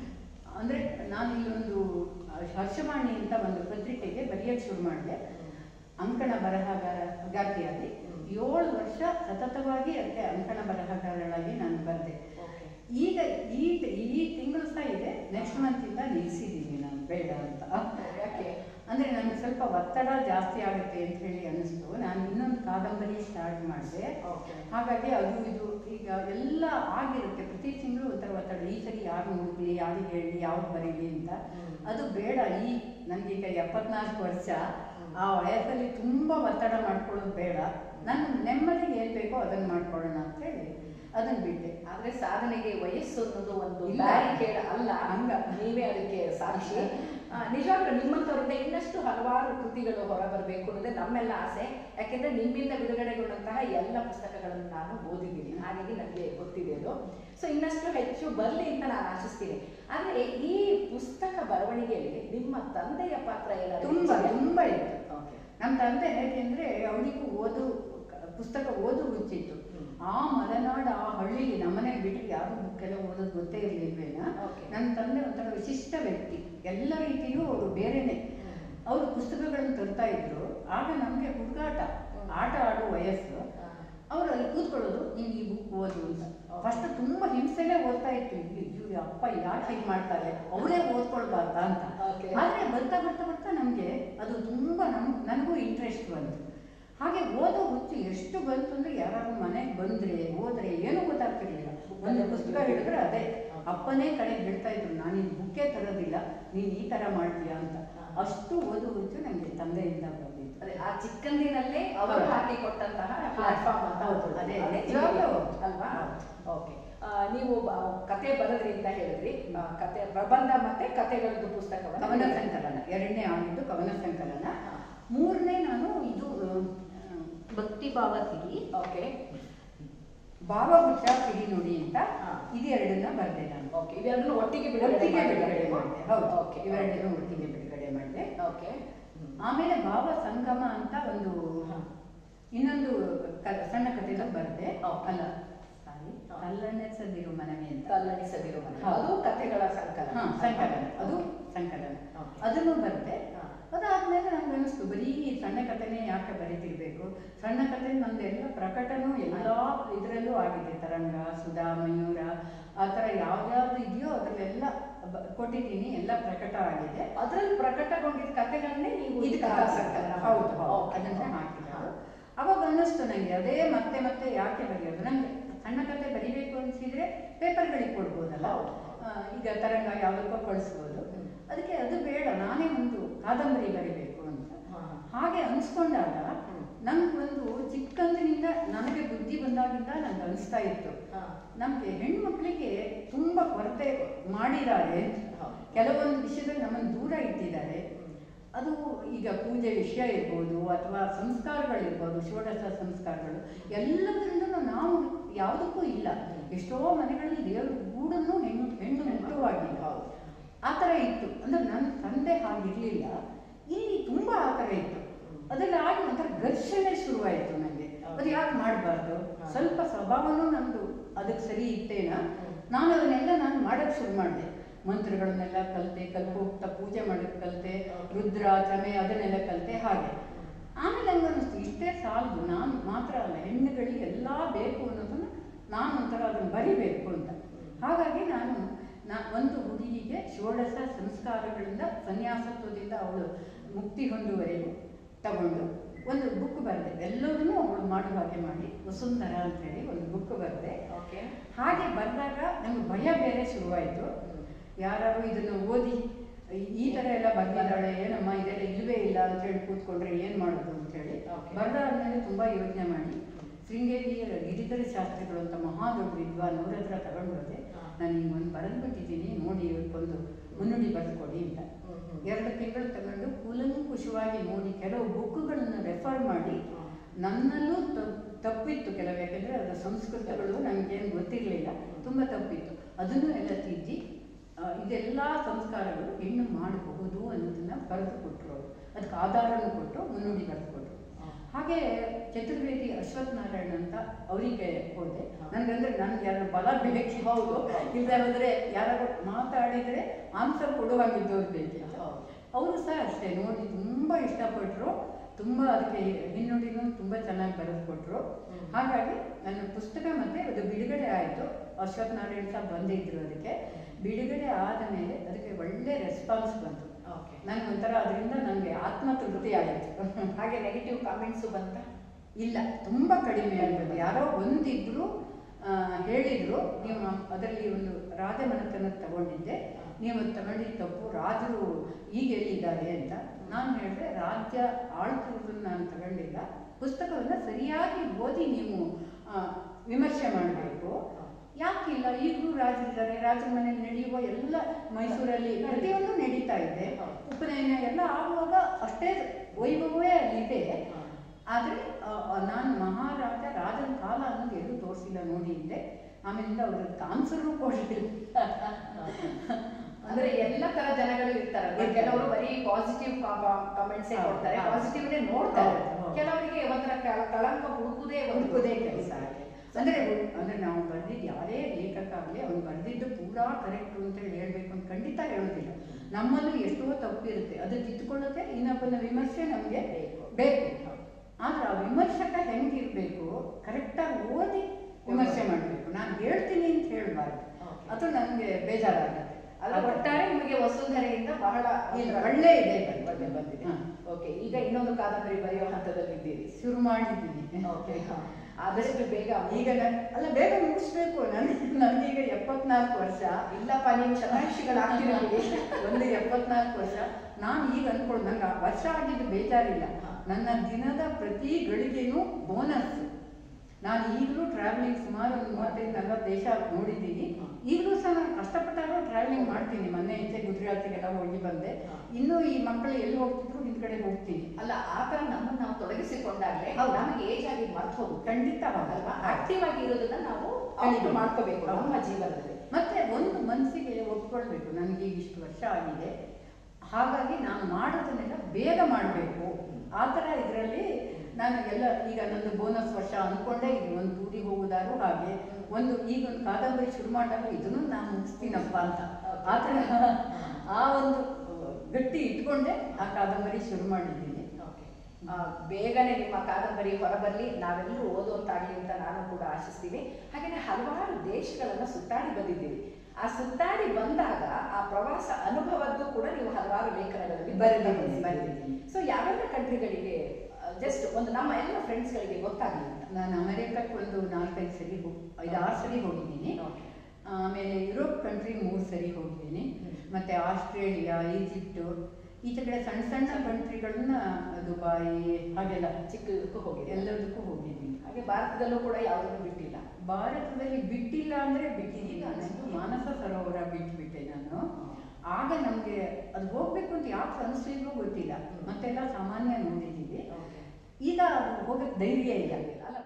ಅಂದ್ರೆ ನಾನು ಇಲ್ಲೊಂದು ಆ, ಹರ್ಷವಾಣಿ ಅಂತ ಒಂದು ಪತ್ರಿಕೆಗೆ ಬರೆಯಕ್ಕೆ ಶುರು ಮಾಡಿದೆ ಅಂಕಣ ಬರಹಗಾರ ಗಾತಿಯಾಗಿ ಹ್ಮ್. ಏಳು ವರ್ಷ ಸತತವಾಗಿ ಅದಕ್ಕೆ ಅಂಕಣ ಬರಹಗಾರಳಾಗಿ ನಾನು ಬರೆದೆ ಓಕೆ ಈಗ ಈ ಈ ತಿಂಗಳು ಸಹ ಇದೆ ನೆಕ್ಸ್ಟ್ ಮಂತ್ ಇಂದ ನಿಲ್ಸಿದ್ದೀನಿ ನಾನು ಬೇಡ ಅಂತ ಯಾಕೆ ಅಂದ್ರೆ ನನಗೆ ಸ್ವಲ್ಪ ಒತ್ತಡ ಜಾಸ್ತಿ ಆಗುತ್ತೆ ಅಂತ ಹೇಳಿ ಅನ್ನಿಸ್ತು ನಾನು ಇನ್ನೊಂದು ಕಾದಂಬರಿ ಸ್ಟಾರ್ಟ್ ಮಾಡಿದೆ ಓಕೆ ಹಾಗಾಗಿ ಅದು ಇದು ಈಗ ಎಲ್ಲ ಆಗಿರುತ್ತೆ ಪ್ರತಿ ತಿಂಗಳು ಒಂಥರ ಒತ್ತಡ ಈ ಸರಿ ಯಾರು ಹುಡುಕ್ಲಿ ಯಾರಿಗೆ ಹೇಳಿ ಯಾವ್ದು ಬರೀಲಿ ಅಂತ ಹ್ಮ್. ಅದು ಬೇಡ ಈ ನನಗೀಗ ಎಪ್ಪತ್ನಾಲ್ಕು ವರ್ಷ ಹ್ಮ್. ಆ ವಯಸ್ಸಲ್ಲಿ ತುಂಬ ಒತ್ತಡ ಮಾಡ್ಕೊಳ್ಳೋದು ಬೇಡ ನಾನು ನೆಮ್ಮದಿಗೆ ಏನ್ ಬೇಕೋ ಅದನ್ನ ಮಾಡ್ಕೊಳ್ಳೋಣ ಅಂತ ಹೇಳಿ ಅದನ್ನ ಬಿಟ್ಟೆ ಆದ್ರೆ ಸಾಧನೆಗೆ ವಯಸ್ಸು ಅನ್ನೋದು ಒಂದು ಇಲ್ಲ. ಬ್ಯಾರಿಕೇಡ್ ಅಲ್ಲ ಹಂಗ. ನೀವೇ ಅದಕ್ಕೆ ಸಾಕ್ಷಿ ಆ, ನಿಜವಾಗ್ಲೂ ನಿಮ್ಮಂತವರಿಂದ ಇನ್ನಷ್ಟು ಹಲವಾರು ಕೃತಿಗಳು ಹೊರಬರಬೇಕು ಅನ್ನೋದೇ ನಮ್ಮೆಲ್ಲ ಆಸೆ ಯಾಕೆಂದ್ರೆ ನಿಮ್ಮಿಂದ ಬಿಡುಗಡೆಗೊಂಡಂತಹ ಎಲ್ಲ ಪುಸ್ತಕಗಳನ್ನು ನಾನು ಓದಿದ್ದೀನಿ ಹಾಗಾಗಿ ನನಗೆ ಗೊತ್ತಿದೆ ಅದು ಸೊ ಇನ್ನಷ್ಟು ಹೆಚ್ಚು ಬರಲಿ ಅಂತ ನಾನು ಆಶಿಸ್ತೀನಿ ಆದ್ರೆ ಈ ಪುಸ್ತಕ ಬರವಣಿಗೆಯಲ್ಲಿ ನಿಮ್ಮ ತಂದೆಯ ಪಾತ್ರ ಏನಾದ್ರು ತುಂಬಾ ಹೆಚ್ಚಿದೆಯಾ? ತುಂಬಾ ಇತ್ತು Okay. ನಮ್ಮ ತಂದೆ ಹೇಗೆಂದ್ರೆ ಅವನಿಗೂ ಓದು ಕ- ಪುಸ್ತಕ ಓದು ಹುಚ್ಚಿತ್ತು ಹ್ಮ್. ಆ ಮಲೆನಾಡು ಆ ಹಳ್ಳಿಲಿ ನಮ್ಮನೆಗೆ ಬಿಟ್ಟರೆ ಯಾರು ಬುಕ್ಕೆಲ್ಲ ಓದೋದು ಗೊತ್ತೇ ಇರಲಿಲ್ವೇನ Okay. ನನ್ನ ತಂದೆ ಒಂಥರ ವಿಶಿಷ್ಟ ವ್ಯಕ್ತಿ ಎಲ್ಲ ರೀತಿಯೂ ಅವರು ಬೇರೆನೆ ಅವರು ಪುಸ್ತಕಗಳನ್ನು ತರ್ತಾ ಇದ್ರು ಆಗ ನಮಗೆ ಹುಡುಗಾಟ ಹ್ಮ್. ಆಟ ಆಡೋ ವಯಸ್ಸು ಹಾ. ಅವರು ಅಲ್ಲಿ ಕೂತ್ಕೊಳ್ಳೋದು ನೀನು ಈ ಬುಕ್ ಓದು ಅಂತ Okay. ಫಸ್ಟ್ ತುಂಬಾ ಹಿಂಸೆಲೆ ಓದ್ತಾ ಇತ್ತು ಇವ್ರು ಅಪ್ಪ ಯಾಕೆ ಹೀಗೆ ಮಾಡ್ತಾರೆ ಅವರೇ ಓದ್ಕೊಳ್ಬಾರ್ದಾ ಅಂತ Okay. ಆದ್ರೆ ಬರ್ತಾ ಬರ್ತಾ ಬರ್ತಾ ನಮಗೆ ಅದು ತುಂಬಾ ನಮ್ ನನಗೂ ಇಂಟ್ರೆಸ್ಟ್ ಬಂತು ಹಾಗೆ ಓದೋ ಹುಚ್ಚು ಎಷ್ಟು ಬಂತು ಅಂದ್ರೆ ಯಾರು ಮನೆಗೆ ಬಂದ್ರೆ ಹೋದ್ರೆ ಏನೂ ಗೊತ್ತಾಗ್ತಿರ್ಲಿಲ್ಲ ಒಂದು ಪುಸ್ತಕ ಹಿಡಿದ್ರೆ ಅದೇ ಅಪ್ಪನೇ ಕಡೆಗೆ ಹೇಳ್ತಾ ಇದ್ರು ನಾನು ಈ ಬುಕ್ಕೇ ತರೋದಿಲ್ಲ ನೀನು ಈ ತರ ಮಾಡ್ತೀಯಾ ಅಂತ ಅಷ್ಟು ಓದು ಹುಚ್ಚು ನನಗೆ ತಂದೆಯಿಂದ ಬಂದಿತ್ತು ಅದೇ ಆ ಚಿಕ್ಕಂದಿನಲ್ಲೇ ಅವರು ಹೌದು. ಹಾಕಿ ಕೊಟ್ಟಂತಹ ಪ್ಲಾಟ್ಫಾರ್ಮ್ ಅಂತ ಹೌದು, ಅದೇ, ಅದೇ. ನಿಜವಾಗ್ಲೂ ಹೌದು. ಅಲ್ವಾ ಹೌದು. ಓಕೆ ನೀವು ಬ- ಕತೆ ಬರೆದ್ರಿ ಅಂತ ಹೇಳಿದ್ರಿ ಆ, ಕತೆ ಪ್ರಬಂಧ ಮತ್ತೆ ಕತೆಗಳದ್ದು ಪುಸ್ತಕವನ್ನು ಕವನ ಸಂಕಲನ ಎರಡನೇ ಆಗಿದ್ದು ಕವನ ಸಂಕಲನ ಹಾ. ಮೂರನೇ ನಾನು ಇದು ಆ, ಭಕ್ತಿ ಭಾವ ಸಿರಿ ಓಕೆ ಭಾವಗುಚ್ಛ ಸಿರಿ ನುಡಿ ಅಂತ ಹಾ. ಇದೆರಡನ್ನ ಬರೆದೆ ನಾನು ಓಕೆ ಇವೆರಡನ್ನು ಒಟ್ಟಿಗೆ ಬಿಡುಗಡೆ ಒಟ್ಟಿಗೆ ಮಾಡಿದ್ದೀರಾ ಬಿಡುಗಡೆ ನೀವು? ಮಾಡಿದೆ ಹೌದು ಓಕೆ ಇವೆರಡನ್ನು ಒಟ್ಟಿಗೆ ಬಿಡುಗಡೆ ಮಾಡಿದೆ ಓಕೆ ಆಮೇಲೆ ಭಾವ ಸಂಗಮ ಅಂತ ಒಂದು ಹಾ. ಇನ್ನೊಂದು ಕ- ಸಣ್ಣ ಕಥೆನ ಬರೆದೆ ಓಕೆ. ಅಲ್ಲ ಸಾರಿ ಹಾ. ಕಲ್ಲನೆಸದಿರು ಮನವಿ ಅಂತ ತಲ್ಲಣಿಸದಿರೋ ಮನೆ ಹೌದು. ಅದು ಕತೆಗಳ ಸಂಕಲನ ಹಾ, ಸಂಕಲನ ಅದು ಸಂಕಲನ ಓಕೆ. ಅದನ್ನು ಬರೆದೆ ಹಾ. ಅದಾದ್ಮೇಲೆ ನಂಗೆ ಅನಿಸ್ತು ಬರೀ ಸಣ್ಣ ಕಥೆನೇ ಯಾಕೆ ಬರೀತಿರ್ಬೇಕು ಸಣ್ಣ ಕಥೆ ನಂದೆಲ್ಲ ಪ್ರಕಟನೂ ಎಲ್ಲ ಇದರಲ್ಲೂ ಆಗಿದೆ ತರಂಗ ಸುಧಾ ಮಯೂರ ಆ ಥರ ಯಾವ್ದ್ಯಾವ್ದು ಇದೆಯೋ ಅದರಲ್ಲೆಲ್ಲ ಬ- ಕೊಟ್ಟಿದ್ದೀನಿ ಎಲ್ಲ ಪ್ರಕಟ ಆಗಿದೆ ಅದ್ರಲ್ಲಿ ಪ್ರಕಟಗೊಂಡಿದ್ದ ಕಥೆಗಳನ್ನೇ ನೀವು ಇದು ಕಥಾ ಸಂಕಲನ ಹೌದು ಹೌದು Okay. ಅದನ್ನೇ ಹಾಕಿದ್ರು ಅವಾಗ ಅನ್ನಿಸ್ತು ನನಗೆ ಅದೇ ಮತ್ತೆ ಮತ್ತೆ ಯಾಕೆ ಬರೆಯೋದು ನಂಗೆ ಸಣ್ಣ ಕಥೆ ಬರಿಬೇಕು ಅನಿಸಿದ್ರೆ ಪೇಪರ್ಗಳಿಗೆ ಕೊಡ್ಬೋದಲ್ಲ ಹೌದು. ಆ, ಈಗ ತರಂಗ ಯಾವುದಕ್ಕೋ ಕಳಿಸ್ಬೋದು ಹ್ಮ್. ಅದಕ್ಕೆ ಅದು ಬೇಡ ನಾನೇ ಒಂದು ಕಾದಂಬರಿ ಬರಿಬೇಕು ಅಂತ ಹಾ. ಹಾಗೆ ಅನಿಸ್ಕೊಂಡಾಗ ಹ್ಮ್. ನಂಗೆ ಒಂದು ಚಿಕ್ಕಂದಿನಿಂದ ನನಗೆ ಬುದ್ಧಿ ಬಂದಾಗಿಂದ ನಂಗೆ ಅನಿಸ್ತಾ ಇತ್ತು ಹಾ. ನಮಗೆ ಹೆಣ್ಮಕ್ಳಿಗೆ ತುಂಬ ಕೊರತೆ ಮಾಡಿದ್ದಾರೆ ಹೌದು. ಕೆಲವೊಂದು ವಿಷಯದಲ್ಲಿ ನಮ್ಮನ್ನು ದೂರ ಇಟ್ಟಿದ್ದಾರೆ ಅದು ಈಗ ಪೂಜೆ ವಿಷಯ ಇರ್ಬೋದು ಅಥವಾ ಸಂಸ್ಕಾರಗಳಿರ್ಬೋದು ಷೋಡಶ ಸಂಸ್ಕಾರಗಳು ಎಲ್ಲದರಿಂದಲೂ ನಾವು ಯಾವುದಕ್ಕೂ ಇಲ್ಲ ಎಷ್ಟೋ ಮನೆಗಳಲ್ಲಿ ದೇವರ ಗೂಡನ್ನು ಹೆಣ್ಣು ಹೆಣ್ಣು ಮುಟ್ಟುವಾಗಿಲ್ಲ ಹೌದು. ಆ ಥರ ಇತ್ತು ಅಂದ್ರೆ ನನ್ನ ತಂದೆ ಹಾಗಿರ್ಲಿಲ್ಲ ಇಲ್ಲಿ ತುಂಬ ಆ ಥರ ಇತ್ತು ಅದೆಲ್ಲ ಆಗಿ ಒಂಥರ ಘರ್ಷಣೆ ಶುರುವಾಯಿತು ನನಗೆ ಅದು ಯಾಕೆ ಮಾಡಬಾರ್ದು ಹಾ. ಸ್ವಲ್ಪ ಸ್ವಭಾವನೂ ನಂದು ಅದಕ್ಕೆ ಸರಿ ಇತ್ತೇನ ಹ್ಮ್. ನಾನು ಅದನ್ನೆಲ್ಲ ನಾನು ಮಾಡೋಕ್ಕೆ ಶುರು ಮಾಡಿದೆ ಮಂತ್ರಗಳನ್ನೆಲ್ಲ ಕಲಿತೆ ಕಲ್ಪೋಕ್ತ ಪೂಜೆ ಮಾಡೋಕ್ಕೆ ಕಲಿತೆ ರುದ್ರ ಚಮೆ ಅದನ್ನೆಲ್ಲ ಕಲಿತೆ ಹಾಗೆ ಆಮೇಲೆ ಹಂಗನ್ನಿಸ್ತು ಇಷ್ಟೇ ಸಾಲದು ನಾನು ಮಾತ್ರ ಅಲ್ಲ ಹೆಣ್ಣುಗಳಿಗೆ ಎಲ್ಲ ಬೇಕು ಅನ್ನೋದನ್ನು ನಾನು ಒಂಥರ ಅದನ್ನು ಬರಿಬೇಕು ಅಂತ ಹಾಗಾಗಿ ನಾನು ನಾ ಒಂದು ಹುಡುಗಿಗೆ ಷೋಡಶ ಸಂಸ್ಕಾರಗಳಿಂದ ಸನ್ಯಾಸತ್ವದಿಂದ ಅವಳು ಮುಕ್ತಿ ಹೊಂದುವರೆಗೂ ತಗೊಂಡು ಒಂದು ಬುಕ್ ಬರೆದೆ ಎಲ್ಲವನ್ನೂ ಅವಳು ಮಾಡುವ ಹಾಗೆ ಮಾಡಿ ವಸುಂಧರ ಅಂತೇಳಿ ಒಂದು ಬುಕ್ ಬರೆದೆ ಓಕೆ ಹಾಗೆ ಬಂದಾಗ ನಮ್ಗೆ ಭಯ ಬೇರೆ ಶುರುವಾಯಿತು ಯಾರು ಇದನ್ನು ಓದಿ ಈ- ಈ ಥರ ಎಲ್ಲ ಬಂದಿದ್ದಾಳೆ ಏನಮ್ಮ ಇದೆಲ್ಲ ಇಲ್ಲವೇ ಇಲ್ಲ ಅಂತ ಹೇಳಿ ಕೂತ್ಕೊಂಡ್ರೆ ಏನು ಮಾಡೋದು ಅಂತೇಳಿ Okay. ಬರದಾದ್ಮೇಲೆ ತುಂಬ ಯೋಚನೆ ಮಾಡಿ ಶೃಂಗೇರಿಯ ಗಿರಿಧರ ಶಾಸ್ತ್ರಿಗಳು ಅಂತ ಮಹಾ ದೊಡ್ಡ ವಿದ್ವಾನ್ ಅವ್ರ ಹತ್ರ ತಗೊಂಡು ಹೋದೆ ಹಾ. ನಾನು ಹಿಂಗೆ ಒಂದು ಬರೆದ್ಬಿಟ್ಟಿದ್ದೀನಿ ನೋಡಿ ಇವಕ್ಕೊಂದು ಮುನ್ನುಡಿ ಬರೆದುಕೊಡಿ ಅಂತ ಹ್ಮ್, ಹ್ಮ್. ಎರಡು ತಿಂಗಳು ತಗೊಂಡು ಕೂಲಂಕುಷವಾಗಿ ನೋಡಿ ಕೆಲವು ಬುಕ್ಗಳನ್ನು ರೆಫರ್ ಮಾಡಿ ಹಾ. ನನ್ನಲ್ಲೂ ತ- ತಪ್ಪಿತ್ತು ಕೆಲವು ಯಾಕೆಂದರೆ ಅದರ ಸಂಸ್ಕೃತಗಳು ನನಗೇನು ಗೊತ್ತಿರಲಿಲ್ಲ ತುಂಬ ತಪ್ಪಿತ್ತು ಅದನ್ನು ಎಲ್ಲ ತಿದ್ದಿ ಆ, ಇದೆಲ್ಲ ಸಂಸ್ಕಾರಗಳು ಹೆಣ್ಣು ಮಾಡಬಹುದು ಅನ್ನೋದನ್ನ ಬರೆದು ಕೊಟ್ಟರು ಅವರು ಅದಕ್ಕೆ ಆಧಾರವನ್ನು ಕೊಟ್ಟು ಮುನ್ನುಡಿ ಬರೆದು ಕೊಟ್ಟರು ಹಾ. ಹಾಗೆ ಚತುರ್ವೇದಿ ಅಶ್ವಥ್ ನಾರಾಯಣ್ ಅಂತ ಅವರಿಗೆ ಹೋದೆ ಹಾ. ನನಗಂದ್ರೆ ನನ್ಗೆ ಯಾರು ಬಲ ಬೇಕಿ ಹೌದು ಇಲ್ಲದೆ ಹೋದ್ರೆ ಯಾರು ಮಾತಾಡಿದರೆ ಆನ್ಸರ್ ಕೊಡುವಾಗಿದ್ದವ್ರು ಬೇಕಿತ್ತು ಹೌದು. ಅವರು ಸಹ ಅಷ್ಟೇ ನೋಡಿ ತುಂಬ ಇಷ್ಟಪಟ್ಟರು ತುಂಬ ಅದಕ್ಕೆ ಹಿನ್ನುಡಿನೂ ತುಂಬ ಚೆನ್ನಾಗಿ ಬರೆದು ಕೊಟ್ಟರು ಹ್ಮ್. ಹಾಗಾಗಿ ನನ್ನ ಪುಸ್ತಕ ಮತ್ತೆ ಅದು ಬಿಡುಗಡೆ ಆಯಿತು ಅಶ್ವಥ್ ನಾರಾಯಣ್ ಸಹ ಬಂದಿದ್ರು ಅದಕ್ಕೆ ಬಿಡುಗಡೆ ಆದ ಮೇಲೆ ಅದಕ್ಕೆ ಒಳ್ಳೆ ರೆಸ್ಪಾನ್ಸ್ ಬಂತು ಓಕೆ ನನಗೆ ಒಂಥರ ಅದರಿಂದ ನನಗೆ ಆತ್ಮತೃಪ್ತಿ ಆಯಿತು ಹಾಗೆ ನೆಗೆಟಿವ್ ಕಾಮೆಂಟ್ಸು ಬಂತ ಇಲ್ಲ ತುಂಬ ಕಡಿಮೆ ಆಗ್ಬೋದು ಯಾರೋ ಒಂದಿಬ್ರು ಆ, ಹೇಳಿದ್ರು ನೀವು ಅದರಲ್ಲಿ ಒಂದು ರಾಜಮನೆತನ ತಗೊಂಡಿದ್ದೆ ನೀವು ಅದು ತಗೊಂಡಿದ್ದು ತಪ್ಪು ರಾಜರು ಈಗ ಎಲ್ಲಿದ್ದಾರೆ ಅಂತ ನಾನು ಹೇಳಿದೆ ರಾಜ್ಯ ಆಳ್ತಿರೋದನ್ನ ನಾನು ತಗೊಂಡಿಲ್ಲ ಪುಸ್ತಕವನ್ನು ಸರಿಯಾಗಿ ಓದಿ ನೀವು ಆ, ವಿಮರ್ಶೆ ಮಾಡಬೇಕು ಯಾಕಿಲ್ಲ ಈಗಲೂ ರಾಜರಿದ್ದಾರೆ ರಾಜರ ಮನೇಲಿ ನಡೆಯುವ ಎಲ್ಲ ಮೈಸೂರಲ್ಲಿ ಪ್ರತಿಯೊಂದು ನಡೀತಾ ಇದೆ ಉಪನಯನ ಎಲ್ಲ ಆಗುವಾಗ ಅಷ್ಟೇ ವೈಭವವೇ ಅಲ್ಲಿದೆ ಆದರೆ ನಾನು ಮಹಾರಾಜ ರಾಜನ ಕಾಲ ಅನ್ನೋದು ಎಲ್ಲೂ ತೋರಿಸಿಲ್ಲ ನೋಡಿ ಇದ್ದೆ ಆಮೇಲಿಂದ ಅವ್ರಿಗೆ ಆನ್ಸರು ಕೊಡಲಿಲ್ಲ ಅಂದ್ರೆ ಎಲ್ಲ ತರ ಜನಗಳು ಇರ್ತಾರೆ ಇರ್ತಾರೆ. ಕೆಲವರು ಬರೀ ಪಾಸಿಟಿವ್ ಕಮೆಂಟ್ಸ್ ಹೌದು, ಕೊಡ್ತಾರೆ ಹೌದು. ಪಾಸಿಟಿವ್ ನೋಡ್ತಾರೆ ಹೌದು, ಹೌದು. ಕೆಲವರಿಗೆ ಒಂಥರ ಕ- ಕಳಂಕ ಹುಡುಕುದೇ ಒಂದು ಹುಡುಕುದೇ ಕೆಲಸ ಅಂದ್ರೆ ಅಂದ್ರೆ ನಾವು ಬರ್ದಿದ್ದು ಯಾರೇ ಲೇಖಕ ಆಗಲಿ ಅವ್ನು ಬರ್ದಿದ್ದು ಪೂರಾ ಕರೆಕ್ಟು ಅಂತ ಹೇಳಿ ಹೇಳ್ಬೇಕು ಅಂತ ಖಂಡಿತ ಹೇಳೋದಿಲ್ಲ ನಮ್ಮಲ್ಲೂ ಎಷ್ಟೋ ತಪ್ಪಿರುತ್ತೆ ಅದು ಕಿತ್ಕೊಳ್ಳೋಕೆ ಇನ್ನೊಬ್ಬನ ವಿಮರ್ಶೆ ನಮಗೆ ಬೇಕು ಆದ್ರೆ ಆ ವಿಮರ್ಶಕ ಹೆಂಗಿರ್ಬೇಕು ಕರೆಕ್ಟಾಗಿ ಓದಿ ವಿಮರ್ಶೆ ಮಾಡಬೇಕು ನಾನು ಹೇಳ್ತೀನಿ ಅಂತ ಹೇಳಬಾರ್ದು Okay. ಅದು ನನಗೆ ಬೇಜಾರಾಗುತ್ತೆ ಅಲ್ಲ ಒಟ್ಟಾರೆ ನಿಮಗೆ ವಸುಂಧರೆಯಿಂದ ಬಹಳ ಇಲ್ಲ, ಒಂಥರ ಒಳ್ಳೆ ಇದೆ ಬಂದಿದೆ. ಒಳ್ಳೆ ಬಂದಿದೆ ಹಾ. ಓಕೆ ಈಗ ಇನ್ನೊಂದು ಕಾದಂಬರಿ ಬರೆಯುವ ಹಂತದಲ್ಲಿ ಇದ್ದೀರಿ ಶುರು ಮಾಡಿದ್ದೀನಿ ಓಕೆ ಆದಷ್ಟು ಬೇಗ ಈಗ ನಾನು ಅಲ್ಲ ಬೇಗ ಮುಗಿಸ್ಬೇಕು ನನಗೆ ನನಗೀಗ ಎಪ್ಪತ್ನಾಲ್ಕು ವರ್ಷ ಇಲ್ಲಪ್ಪ ನೀವು ಶತಾಯುಷಿಗಳಾಗ್ತಿರೋರಿಗೆ ಒಂದು ಎಪ್ಪತ್ನಾಲ್ಕು ವರ್ಷ ನಾನು ಈಗ ಅನ್ಕೊಂಡು ನಂಗೆ ಆ ವರ್ಷ ಆಗಿದ್ದು ಬೇಜಾರಿಲ್ಲ ಹಾ. ನನ್ನ ದಿನದ ಪ್ರತಿ ಗಳಿಗೆನೂ ಬೋನಸ್ ನಾನು ಈಗಲೂ ಟ್ರಾವೆಲಿಂಗ್ ಸುಮಾರು ಒಂದು ಮೂವತ್ತೈದು ನಲ್ವತ್ತು ದೇಶ ನೋಡಿದ್ದೀನಿ ಹಾ. ಈಗಲೂ ಸಹ ನಾನು ಕಷ್ಟಪಟ್ಟಾದ್ರೂ ಟ್ರಾವೆಲಿಂಗ್ ಮಾಡ್ತೀನಿ ಮೊನ್ನೆ ಈಚೆ ಗುಜರಾತಿಗೆಲ್ಲ ಹೋಗಿ ಬಂದೆ ಹಾ. ಇನ್ನೂ ಈ ಮಕ್ಕಳು ಎಲ್ಲಿ ಹೋಗ್ತಿದ್ರು ಹಿಂದ್ಗಡೆ ಹೋಗ್ತೀನಿ ಅಲ್ಲ ಆ ತರ ನಮ್ಮನ್ನು ನಾವು ತೊಡಗಿಸಿಕೊಂಡಾಗಲೇ ಹೌದು. ನಮಗೆ ಏಜ್ ಆಗಿ ಮರ್ತು ಹೋಗುತ್ತೆ ಖಂಡಿತ ಅಲ್ವಾ ಆಕ್ಟಿವ್ ಆಗಿ ಇರೋದನ್ನ ನಾವು ಕಲಿಬೇಕು. ಅಷ್ಟು ಮಾಡ್ಕೋಬೇಕು ಹೌದು. ನಮ್ಮ ಜೀವನದಲ್ಲಿ ಮತ್ತೆ ಒಂದು ಮನಸ್ಸಿಗೆ ಒಪ್ಕೊಳ್ಬೇಕು ನನಗೆ ಈಗ ಇಷ್ಟು ವರ್ಷ ಆಗಿದೆ ಹಾಗಾಗಿ ನಾನು ಮಾಡೋದನ್ನೆಲ್ಲ ಬೇಗ ಮಾಡಬೇಕು ಆ ಥರ ಇದರಲ್ಲಿ ನಾನು ಎಲ್ಲ ಈಗ ನಂದು ಬೋನಸ್ ವರ್ಷ ಅಂದ್ಕೊಂಡೇ ಈಗ ಒಂದು ಟೂರಿಗೆ ಹೋಗೋದಾದ್ರು ಹಾಗೆ ಒಂದು ಈಗ ಒಂದು ಕಾದಂಬರಿ ಶುರು ಮಾಡಿದಾಗ ಇದನ್ನು ನಾನು ಮುಗಿಸ್ತೀನಪ್ಪ ಅಂತ ಆ ಥರ ಆ ಒಂದು ಗಟ್ಟಿ ಇಟ್ಕೊಂಡೆ ಆ ಕಾದಂಬರಿ ಶುರು ಮಾಡಿದ್ದೀನಿ Okay. ಆ, ಬೇಗನೆ ನಿಮ್ಮ ಕಾದಂಬರಿ ಹೊರಬರಲಿ ನಾವೆಲ್ಲರೂ ಓದುವಂತಾಗಲಿ ಅಂತ ನಾನು ಕೂಡ ಆಶಿಸ್ತೀನಿ ಹಾಗೆಯೇ ಹಲವಾರು ದೇಶಗಳನ್ನ ಸುತ್ತಾಡಿ ಬಂದಿದ್ದೀವಿ ಆ ಸುತ್ತಾಡಿ ಬಂದಾಗ ಆ ಪ್ರವಾಸ ಅನುಭವದ್ದು ಕೂಡ ನೀವು ಹಲವಾರು ಲೇಖನಗಳಲ್ಲಿ ಬರೆದಿದ್ದೀನಿ, ಬರೆದಿದ್ದೀನಿ. ಸೊ ಯಾವೆಲ್ಲ ಕಂಟ್ರಿಗಳಿಗೆ ಜಸ್ಟ್ ಒಂದು ನಮ್ಮ ಎಲ್ಲ ಫ್ರೆಂಡ್ಸ್ಗಳಿಗೆ ಗೊತ್ತಾಗಲಿ ಅಂತ ನಾನು ಅಮೆರಿಕಕ್ಕೆ ಒಂದು ನಾಲ್ಕೈದು ಸರಿ ಹೋಗಿ ಐದಾರು ಸರಿ ಹೋಗಿದ್ದೀನಿ Okay. ಆಮೇಲೆ ಯುರೋಪ್ ಕಂಟ್ರಿ ಮೂರು ಸರಿ ಹೋಗಿದ್ದೀನಿ ಹ್ಮ್. ಮತ್ತೆ ಆಸ್ಟ್ರೇಲಿಯಾ ಈಜಿಪ್ಟು ಈಚೆ ಕಡೆ ಸಣ್ಣ ಸಣ್ಣ ಕಂಟ್ರಿಗಳನ್ನ ದುಬಾಯಿ ಹಾಗೆಲ್ಲ ಚಿಕ್ಕದಕ್ಕೂ ಹೋಗಿದೆ ಎಲ್ಲದಕ್ಕೂ ಹೋಗಿದ್ದೀನಿ ಹಾಗೆ ಭಾರತದಲ್ಲೂ ಕೂಡ ಯಾವುದನ್ನು ಬಿಟ್ಟಿಲ್ಲ ಭಾರತದಲ್ಲಿ ಬಿಟ್ಟಿಲ್ಲ ಅಂದ್ರೆ ಬಿಟ್ಟಿದ್ದೀನಿ ನಾನು ಮಾನಸ ಸರೋವರ ಬಿಟ್ಬಿಟ್ಟೆ ನಾನು ಆಗ ನಮಗೆ ಅದು ಹೋಗ್ಬೇಕು ಅಂತ ಯಾಕೆ ಅನಿಸ್ಲಿಲ್ವೋ ಗೊತ್ತಿಲ್ಲ ಮತ್ತೆಲ್ಲ ಸಾಮಾನ್ಯ ನೋಡಿದ್ದೀವಿ ಈಗ ಅದು ಹೋಗಕ್ಕೆ ಧೈರ್ಯ ಇಲ್ಲ ಅಲ್ಲ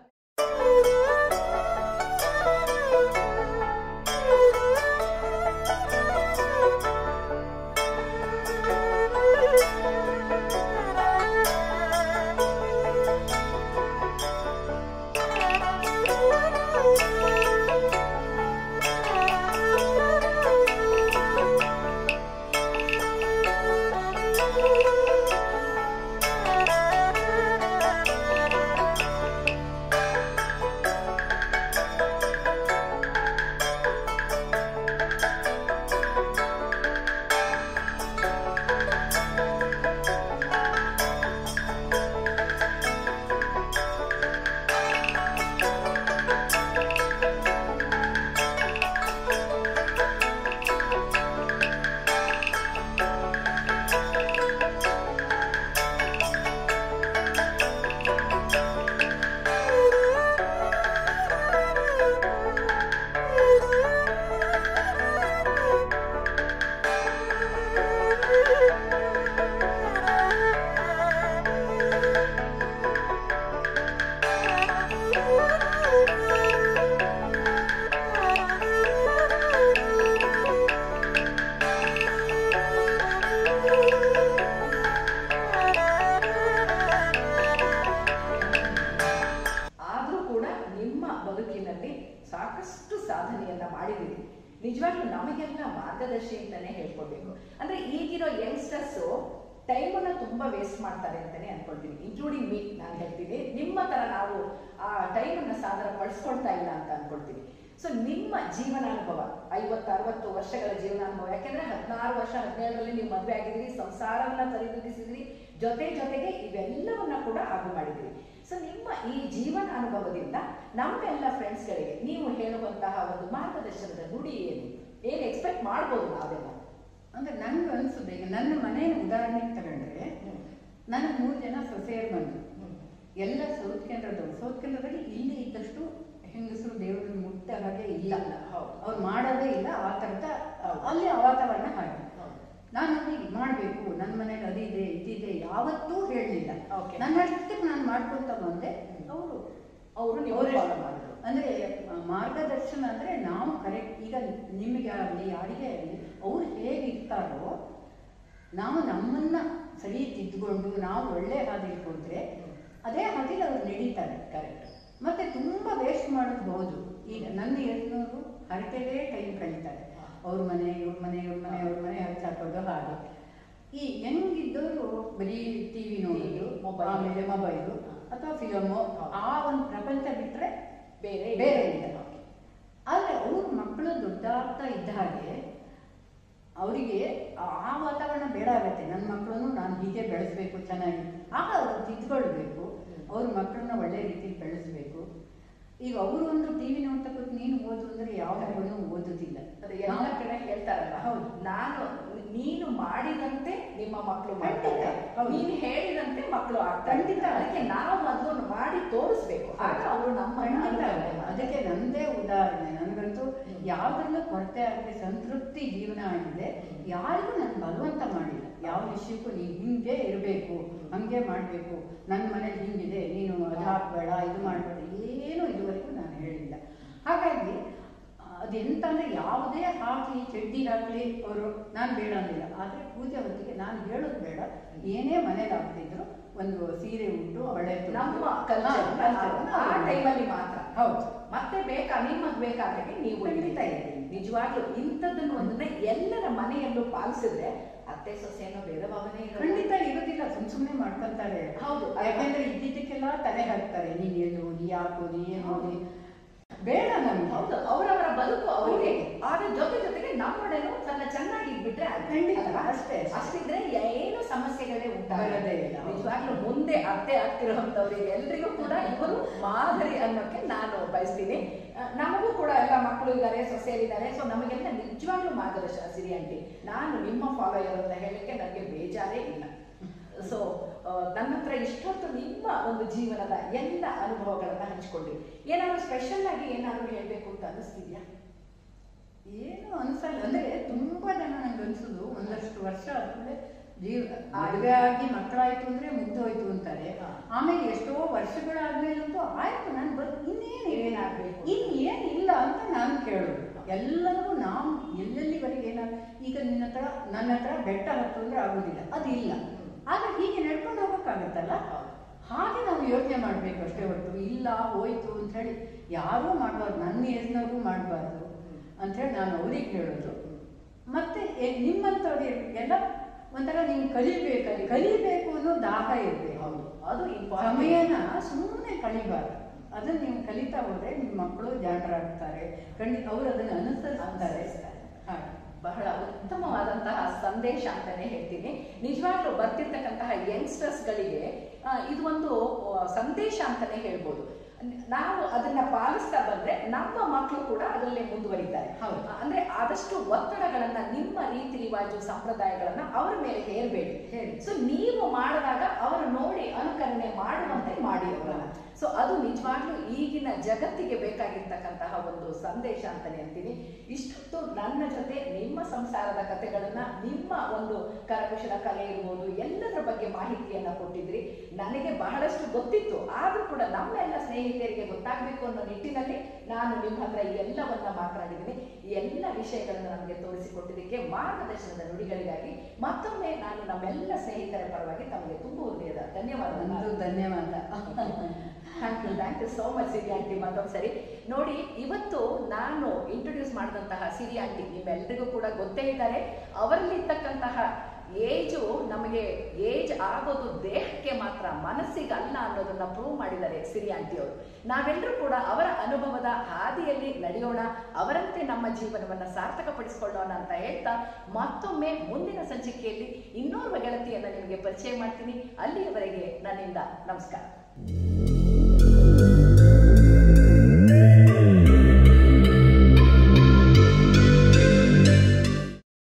ಆದ್ರೂ ಕೂಡ ನಿಮ್ಮ ಬದುಕಿನಲ್ಲಿ ಸಾಕಷ್ಟು ಸಾಧನೆಯನ್ನ ಮಾಡಿದ್ದೀರಿ ನಿಜವಾಗ್ಲೂ ನಮಗೆಲ್ಲ ಮಾರ್ಗದರ್ಶಿ ಅಂತಾನೆ ಹೇಳ್ಕೊಡ್ಬೇಕು ಅಂದ್ರೆ ಈಗಿರೋ ಯಂಗ್ಸ್ಟರ್ಸ್ ಟೈಮನ್ನ ತುಂಬಾ ವೇಸ್ಟ್ ಮಾಡ್ತಾರೆ ಅಂತಾನೆ ಅನ್ಕೊಳ್ತೀನಿ ಇನ್ಕ್ಲೂಡಿಂಗ್ ಮೀ ನಾನು ಹೇಳ್ತೀನಿ ನಿಮ್ಮ ತರ ನಾವು ಆ ಟೈಮನ್ನ ಸಾಧನ ಪಡಿಸ್ಕೊಳ್ತಾ ಇಲ್ಲ ಅಂತ ಅನ್ಕೊಳ್ತೀನಿ ಸೊ ನಿಮ್ಮ ಜೀವನಾನುಭವ ಐವತ್ತು ಅರವತ್ತು ವರ್ಷಗಳ ಜೀವನಾನುಭವ ಯಾಕೆಂದ್ರೆ ಹದಿನಾರು ವರ್ಷ ಹದಿನೇಳರಲ್ಲಿ ನೀವು ಮದುವೆ ಆಗಿದ್ದೀರಿ ಸಂಸಾರವನ್ನ ಪರಿವರ್ತಿಸಿದ್ರಿ ಜೊತೆ ಜೊತೆಗೆ ಇವೆಲ್ಲವನ್ನ ಕೂಡ ಆಗು ಮಾಡಿದಿರಿ ಸೊ ನಿಮ್ಮ ಈ ಜೀವನ ಅನುಭವದಿಂದ ನಮ್ಮೆಲ್ಲ ಫ್ರೆಂಡ್ಸ್ಗಳಿಗೆ ನೀವು ಹೇಳುವಂತಹ ಒಂದು ಮಾರ್ಗದರ್ಶನದ ನುಡಿ ಏನು ಏನು ಎಕ್ಸ್ಪೆಕ್ಟ್ ಮಾಡ್ಬೋದು ನಾವೆಲ್ಲ ಅಂದ್ರೆ ನನ್ಗೆ ಅನ್ಸುತ್ತೆ ಈಗ ನನ್ನ ಮನೆ ಉದಾಹರಣೆಗೆ ತಗೊಂಡ್ರೆ ನನಗೆ ಮೂರು ಜನ ಸೊಸೆಯರು ಬಂದರು ಎಲ್ಲ ಸೌತ್ ಕೇಂದ್ರದವರು ಸೌತ್ ಕೇಂದ್ರದಲ್ಲಿ ಇಲ್ಲಿ ಇದ್ದಷ್ಟು ಹೆಂಗಸರು ದೇವರನ್ನ ಮುಟ್ಟ ಹಾಗೆ ಇಲ್ಲ ಹೌದು. ಅವ್ರು ಮಾಡೋದೇ ಇಲ್ಲ ಆ ಥರದ ಅಲ್ಲಿ ಆ ವಾತಾವರಣ ಹಾಗೆ ನಾನು ಹೀಗೆ ಮಾಡಬೇಕು ನನ್ನ ಮನೇಲಿ ಅದಿದೆ ಇದಿದೆ ಯಾವತ್ತೂ ಹೇಳಲಿಲ್ಲ Okay. ನನ್ನ ಅಷ್ಟಕ್ಕೆ ನಾನು ಮಾಡ್ಕೊಳ್ತಾ ಬಂದೆ ಅವರು ಅವರು ನೀವು ಅವರೇ follow ಮಾಡಿದ್ರು ಅಂದ್ರೆ ಆ, ಮಾರ್ಗದರ್ಶನ ಅಂದ್ರೆ ನಾವು ಕರೆಕ್ಟ್ ಈಗ ನಿಮಗೆ ಆಗಲಿ ಯಾರಿಗೇ ಆಗಲಿ ಅವ್ರು ಹೇಗಿರ್ತಾರೋ ನಾವು ನಮ್ಮನ್ನ ಸರಿ ತಿದ್ದುಕೊಂಡು ನಾವು ಒಳ್ಳೆ ಹಾದಿಗೆ ಹೋದ್ರೆ ಅದೇ ಹಾದಿಲಿ ಅವ್ರು ನಡೀತಾರೆ ಕರೆಕ್ಟ್ ಮತ್ತೆ ತುಂಬಾ ವೇಸ್ಟ್ ಮಾಡೋದು ಹೌದು ಈಗ ನನ್ನ ಯಜಮಾನರು ಹರಟೆಲೇ ಟೈಮ್ ಕಳೀತಾರೆ ಅವ್ರ ಮನೆ ಇವ್ರ ಮನೆ ಇವ್ರ ಮನೆ ಅವ್ರ ಮನೆ ಹಚ್ಚಾಕೋದು ಹಾಗೆ ಈ ಹೆಂಗಿದ್ದವರು ಬರೀ ಟಿವಿ ನೋಡೋದು Mobile. ಆಮೇಲೆ ಮೊಬೈಲು ಅಥವಾ ಫಿಲಮು ಆ ಒಂದು ಪ್ರಪಂಚ ಬಿಟ್ರೆ ಬೇರೆ ಬೇರೆ ಇಲ್ಲ ಆದ್ರೆ ಅವ್ರ ಮಕ್ಕಳು ದೊಡ್ಡಾಗ್ತಾ ಇದ್ದ ಹಾಗೆ ಅವರಿಗೆ ಆ ವಾತಾವರಣ ಬೇಡ ಆಗತ್ತೆ ನನ್ನ ಮಕ್ಕಳನ್ನು ನಾನು ಹೀಗೆ ಬೆಳೆಸ್ಬೇಕು ಚೆನ್ನಾಗಿ ಆಗ ಅವರು ತಿದ್ಕೊಳ್ಬೇಕು ಅವ್ರ ಮಕ್ಕಳನ್ನ ಒಳ್ಳೆ ರೀತಿಲಿ ಬೆಳೆಸ್ಬೇಕು ಈಗ ಅವರು ಒಂದು ಟಿವಿ ನೋಡ್ತಾ ಕೂತು ನೀನು ಓದು ಅಂದ್ರೆ ಯಾವ ಮಗನೂ ಓದುದಿಲ್ಲ ಅದೇ ಎಲ್ಲ ನಾವು- ಕಡೆ ಹೇಳ್ತಾರಲ್ಲ ಹೌದು. ನಾನು ನೀನು ಮಾಡಿದಂತೆ ನಿಮ್ಮ ಮಕ್ಕಳು ಖಂಡಿತ, ಮಾಡ್ತಾರೆ ಹೌದು. ನೀನು ಹೇಳಿದಂತೆ ಮಕ್ಕಳು ಆಗ್ತಾರೆ ಖಂಡಿತ. ಅದಕ್ಕೆ ನಾವು ಮೊದಲು ಮಾಡಿ ತೋರಿಸ್ಬೇಕು ಆಗ ಅವರು ನಮ್ಮ ಖಂಡಿತ ಅನುಕರಣೆ ಮಾಡ್ತಾರೆ. ಅದಕ್ಕೆ ನಂದೇ ಉದಾಹರಣೆ ನನಗಂತೂ ಯಾವ್ದ್ರಲ್ಲೂ ಕೊರತೆ ಆಗದೆ ಸಂತೃಪ್ತಿ ಜೀವನ ಆಗಿದೆ ಯಾರಿಗೂ ನಾನು ಬಲವಂತ ಮಾಡಿಲ್ಲ ಯಾವ ವಿಷಯಕ್ಕೂ ನೀನು ಹಿಂಗೆ ಇರಬೇಕು ಹಂಗೆ ಮಾಡಬೇಕು ನನ್ನ ಮನೇಲಿ ಹಿಂಗಿದೆ ನೀನು ಅದು ಹಾಕ್ಬೇಡ ಇದು ಮಾಡಬೇಡ ಏನೂ ಇದುವರೆಗೂ ನಾನು ಹೇಳಿಲ್ಲ ಹಾಗಾಗಿ ಅದೆಂತ ಅಂದ್ರೆ ಯಾವುದೇ ಹಾಕಿ ಚಡ್ಡಿ ಹಾಕಲಿ ಅವರು ನಾನು ಬೇಡ ಅಂದಿಲ್ಲ ಆದರೆ ಪೂಜೆ ಹೊತ್ತಿಗೆ ನಾನು ಹೇಳೋದು ಬೇಡ ಏನೇ ಮನೇಲಿ ಆಗ್ತಿದ್ರು ಒಂದು ಸೀರೆ ಉಂಟು ಹಳೆ ತುಟ್ಟು. ನಮ್ಮ ಹಾ, ಕಲ್ಚರ್ culture. ಆ ಟೈಮಲ್ಲಿ ಮಾತ್ರ ಹೌದು ಮತ್ತೆ ಬೇಕಾ ನಿಮಗ್ ಬೇಕಾದಾಗೆ ನೀವು ಖಂಡಿತ ಇರ್ತೀರಿ. ಇದ್ದೀನಿ. ನಿಜವಾಗ್ಲೂ ಇಂಥದ್ದನ್ನು ಒಂದನ್ನ ಎಲ್ಲರ ಮನೆಯಲ್ಲೂ ಪಾಲಿಸಿದ್ರೆ ಅತ್ತೆ ಸೊಸೆ ಅನ್ನೋ ಭೇದ ಭಾವನೆ ಇರಲ್ಲ. ಖಂಡಿತ ಇರೋದಿಲ್ಲ ಸುಮ್ ಸುಮ್ನೆ ಮಾಡ್ಕೊಂತಾರೆ ಹೌದು. ಯಾಕೆಂದ್ರೆ ಇದ್ದಿದ್ದಕ್ಕೆಲ್ಲ ತಲೆ ಹಾಕ್ತಾರೆ ನೀನ್ ಎಲ್ಲಿ ಓದಿ ಯಾಕೆ ಓದಿ ಏನ್ ಓದಿ ಬೇಡ ನಮ್ಗೆ ಹೌದು ಅವರವರ ಬದುಕು ಅವರಿಗೆ ಆದ್ರೆ ಜೊತೆ ಜೊತೆಗೆ ನಮ್ಮೊಡನು ತನ್ನ ಚೆನ್ನಾಗಿ ಇದ್ಬಿಟ್ರೆ ಆಯ್ತು. ಖಂಡಿತ, ಅಲ್ವಾ? ಅಷ್ಟೇ. ಅಷ್ಟಿದ್ರೆ ಏನು ಸಮಸ್ಯೆಗಳೇ ಉಂಟಾಗಲ್ಲ ಬರೋದೇ ಇಲ್ಲ. ನಿಜವಾಗ್ಲೂ ಮುಂದೆ ಅತ್ತೆ ಆಗ್ತಿರೋಂಥವ್ರಿಗೆ ಎಲ್ರಿಗೂ ಕೂಡ ಇವರು ಮಾದರಿ ಅನ್ನೋಕೆ ನಾನು ಬಯಸ್ತೀನಿ ಆ, ನಮಗೂ ಕೂಡ ಎಲ್ಲ ಮಕ್ಕಳು ಇದ್ದಾರೆ ಸೊಸೆಯರಿದ್ದಾರೆ ಸೊ ನಮಗೆಲ್ಲ ನಿಜವಾಗ್ಲೂ ಮಾರ್ಗದರ್ಶನ ಸಿರಿ ಆಂಟಿ ನಾನು ನಿಮ್ಮ ಫಾಲೋಯರ್ ಅಂತ ಹೇಳಲಿಕ್ಕೆ ನನಗೆ ಬೇಜಾರೇ ಇಲ್ಲ ಸೊ ನನ್ನ ಹತ್ರ ಇಷ್ಟೊತ್ತು ನಿಮ್ಮ ಒಂದು ಜೀವನದ ಎಲ್ಲ ಅನುಭವಗಳನ್ನ ಹಂಚ್ಕೊಂಡ್ರಿ ಏನಾದ್ರು ಸ್ಪೆಷಲ್ ಆಗಿ ಏನಾದ್ರು ಹೇಳ್ಬೇಕು ಅಂತ ಅನಿಸ್ತಿದ್ಯಾ ಏನು ಅನ್ಸಲ್ಲ ಅಂದ್ರೆ ತುಂಬಾ ಜನ ನಂಗೆ ಅನ್ಸುದು ಒಂದಷ್ಟು ವರ್ಷ ಆದ್ಮೇಲೆ ಜೀವ ಮದುವೆ ಆಗಿ ಮಕ್ಕಳಾಯ್ತು ಅಂದ್ರೆ ಮುಗ್ದೋಯ್ತು ಅಂತಾರೆ ಹಾ. ಆಮೇಲೆ ಎಷ್ಟೋ ವರ್ಷಗಳಾದ್ಮೇಲಂತೂ ಆಯ್ತು ನಾನು ಬರ್ ಇನ್ನೇನು ಏನಾಗ್ಬೇಕು? ಇನ್ನೇನು ಇಲ್ಲ ಅಂತ ನಾನು ಕೇಳೋದು ಎಲ್ಲರಿಗೂ ನಾವು ಎಲ್ಲೆಲ್ಲಿವರೆಗೆ ಏನ ಈಗ ನಿನ್ನ ಹತ್ರ ನನ್ನ ಹತ್ರ ಬೆಟ್ಟ ಹತ್ತು ಅಂದ್ರೆ ಆಗೋದಿಲ್ಲ ಅದಿಲ್ಲ ಆಗ ಹೀಗೆ ನಡ್ಕೊಂಡು ಹೋಗೋಕ್ಕಾಗತ್ತಲ್ಲ ಹಾಗೆ ನಾವು ಯೋಚನೆ ಮಾಡ್ಬೇಕು ಅಷ್ಟೇ ಹೊರತು ಇಲ್ಲ ಹೋಯ್ತು ಅಂತ ಹೇಳಿ ಯಾರೂ ಮಾಡಬಾರ್ದು ನನ್ನ ಏಜ್ನವ್ರು ಮಾಡಬಾರ್ದು ಅಂತ ಹೇಳಿ ನಾನು ಅವ್ರಿಗೆ ಹೇಳೋದು ಮತ್ತೆ ಎ- ನಿಮ್ಮಂಥವ್ರಿಗೆ ಎಲ್ಲ ಒಂಥರ ನೀವು ಕಲಿಬೇಕಲ್ಲಿ ಕಲಿಬೇಕು ಅನ್ನೋ ದಾಹ ಇರಬೇಕು ಹೌದು ಅದು ಇಂಪಾರ್ಟೆಂಟ್ ಸಮಯನ ಸುಮ್ಮನೆ ಕಳಿಬಾರ್ದು ಅದನ್ನ ನೀವು ಕಲಿತಾ ಹೋದ್ರೆ ನಿಮ್ಮ ಮಕ್ಕಳು ಜಾಣರಾಗ್ತಾರೆ ಖಂಡಿತ ಅವ್ರು ಅದನ್ನ ಅನುಸರಿಸ್ತಾರೆ ಅನುಸರಿಸ್ತಾರೆ. ಹಾಗೆ ಬಹಳ ಉತ್ತಮವಾದಂತಹ ಸಂದೇಶ ಅಂತಾನೆ ಹೇಳ್ತೀನಿ ನಿಜವಾಗ್ಲೂ ಬರ್ತಿರ್ತಕ್ಕಂತಹ ಯಂಗ್ಸ್ಟರ್ಸ್ ಗಳಿಗೆ ಆ, ಇದು ಒಂದು ಆ, ಸಂದೇಶ ಅಂತಾನೆ ಹೇಳ್ಬೋದು ನಾವು ಅದನ್ನ ಪಾಲಿಸ್ತಾ ಬಂದ್ರೆ ನಮ್ಮ ಮಕ್ಕಳು ಕೂಡ ಅದರಲ್ಲೇ ಮುಂದುವರಿತಾರೆ ಹೌದು. ಅಂದ್ರೆ ಆದಷ್ಟು ಒತ್ತಡಗಳನ್ನ ನಿಮ್ಮ ರೀತಿ ರಿವಾಜು ಸಂಪ್ರದಾಯಗಳನ್ನ ಅವರ ಮೇಲೆ ಹೇರಬೇಡಿ ಹೇಳಿ. ಸೊ ನೀವು ಮಾಡಿದಾಗ ಅವರು ನೋಡಿ ಅನುಕರಣೆ ಮಾಡುವಂತೆ ಮಾಡಿ ಅವರನ್ನ ಸೊ ಅದು ನಿಜವಾಗ್ಲೂ ಈಗಿನ ಜಗತ್ತಿಗೆ ಬೇಕಾಗಿರ್ತಕ್ಕಂತಹ ಒಂದು ಸಂದೇಶ ಅಂತಾನೆ ಅಂತೀನಿ ಇಷ್ಟೊತ್ತು ನನ್ನ ಜೊತೆ ನಿಮ್ಮ ಸಂಸಾರದ ಕಥೆಗಳನ್ನ ನಿಮ್ಮ ಒಂದು ಕರಕುಶಲ ಕಲೆ ಇರ್ಬೋದು ಎಲ್ಲದರ ಬಗ್ಗೆ ಮಾಹಿತಿಯನ್ನ ಕೊಟ್ಟಿದ್ರಿ ನನಗೆ ಬಹಳಷ್ಟು ಗೊತ್ತಿತ್ತು ಆದ್ರೂ ಕೂಡ ನಮ್ಮೆಲ್ಲ ಸ್ನೇಹಿತರಿಗೆ ಗೊತ್ತಾಗಬೇಕು ಅನ್ನೋ ನಿಟ್ಟಿನಲ್ಲಿ ನಾನು ನಿಮ್ಮ ಹತ್ರ ಈ ಎಲ್ಲವನ್ನ ಮಾತನಾಡಿದ್ದೀನಿ ಈ ಎಲ್ಲ ವಿಷಯಗಳನ್ನು ನಮಗೆ ತೋರಿಸಿಕೊಟ್ಟಿದ್ದಕ್ಕೆ ಮಾರ್ಗದರ್ಶನದ ನುಡಿಗಳಿಗಾಗಿ ಮತ್ತೊಮ್ಮೆ ನಾನು ನಮ್ಮೆಲ್ಲ ಸ್ನೇಹಿತರ ಪರವಾಗಿ ತಮಗೆ ತುಂಬ ಹೃದಯದ ಧನ್ಯವಾದವನ್ನು ಒಂದು ಧನ್ಯವಾದ thank you thank you so much Siri aunty ಮತ್ತೊಂದು ಸರಿ ನೋಡಿ ಇವತ್ತು ನಾನು ಇಂಟ್ರೊಡ್ಯೂಸ್ ಮಾಡಿದಂತಹ ಸಿರಿ ಆಂಟಿ ನಿಮ್ಮೆಲ್ಲರಿಗೂ ಕೂಡ ಗೊತ್ತೇ ಇದ್ದಾರೆ ಅವರಲ್ಲಿರ್ತಕ್ಕಂತಹ ಏಜು ನಮಗೆ ಏಜ್ ಆಗೋದು ದೇಹಕ್ಕೆ ಮಾತ್ರ ಮನಸ್ಸಿಗಲ್ಲ ಅನ್ನೋದನ್ನ ಪ್ರೂವ್ ಮಾಡಿದ್ದಾರೆ ಸಿರಿ ಆಂಟಿ ಅವರು ನಾವೆಲ್ಲರೂ ಕೂಡ ಅವರ ಅನುಭವದ ಹಾದಿಯಲ್ಲಿ ನಡೆಯೋಣ ಅವರಂತೆ ನಮ್ಮ ಜೀವನವನ್ನ ಸಾರ್ಥಕಪಡಿಸಿಕೊಳ್ಳೋಣ ಅಂತ ಹೇಳ್ತಾ ಮತ್ತೊಮ್ಮೆ ಮುಂದಿನ ಸಂಚಿಕೆಯಲ್ಲಿ ಇನ್ನೋರ್ವ ಗೆಳತಿಯನ್ನ ನಿಮಗೆ ಪರಿಚಯ ಮಾಡ್ತೀನಿ ಅಲ್ಲಿಯವರೆಗೆ ನನ್ನಿಂದ ನಮಸ್ಕಾರ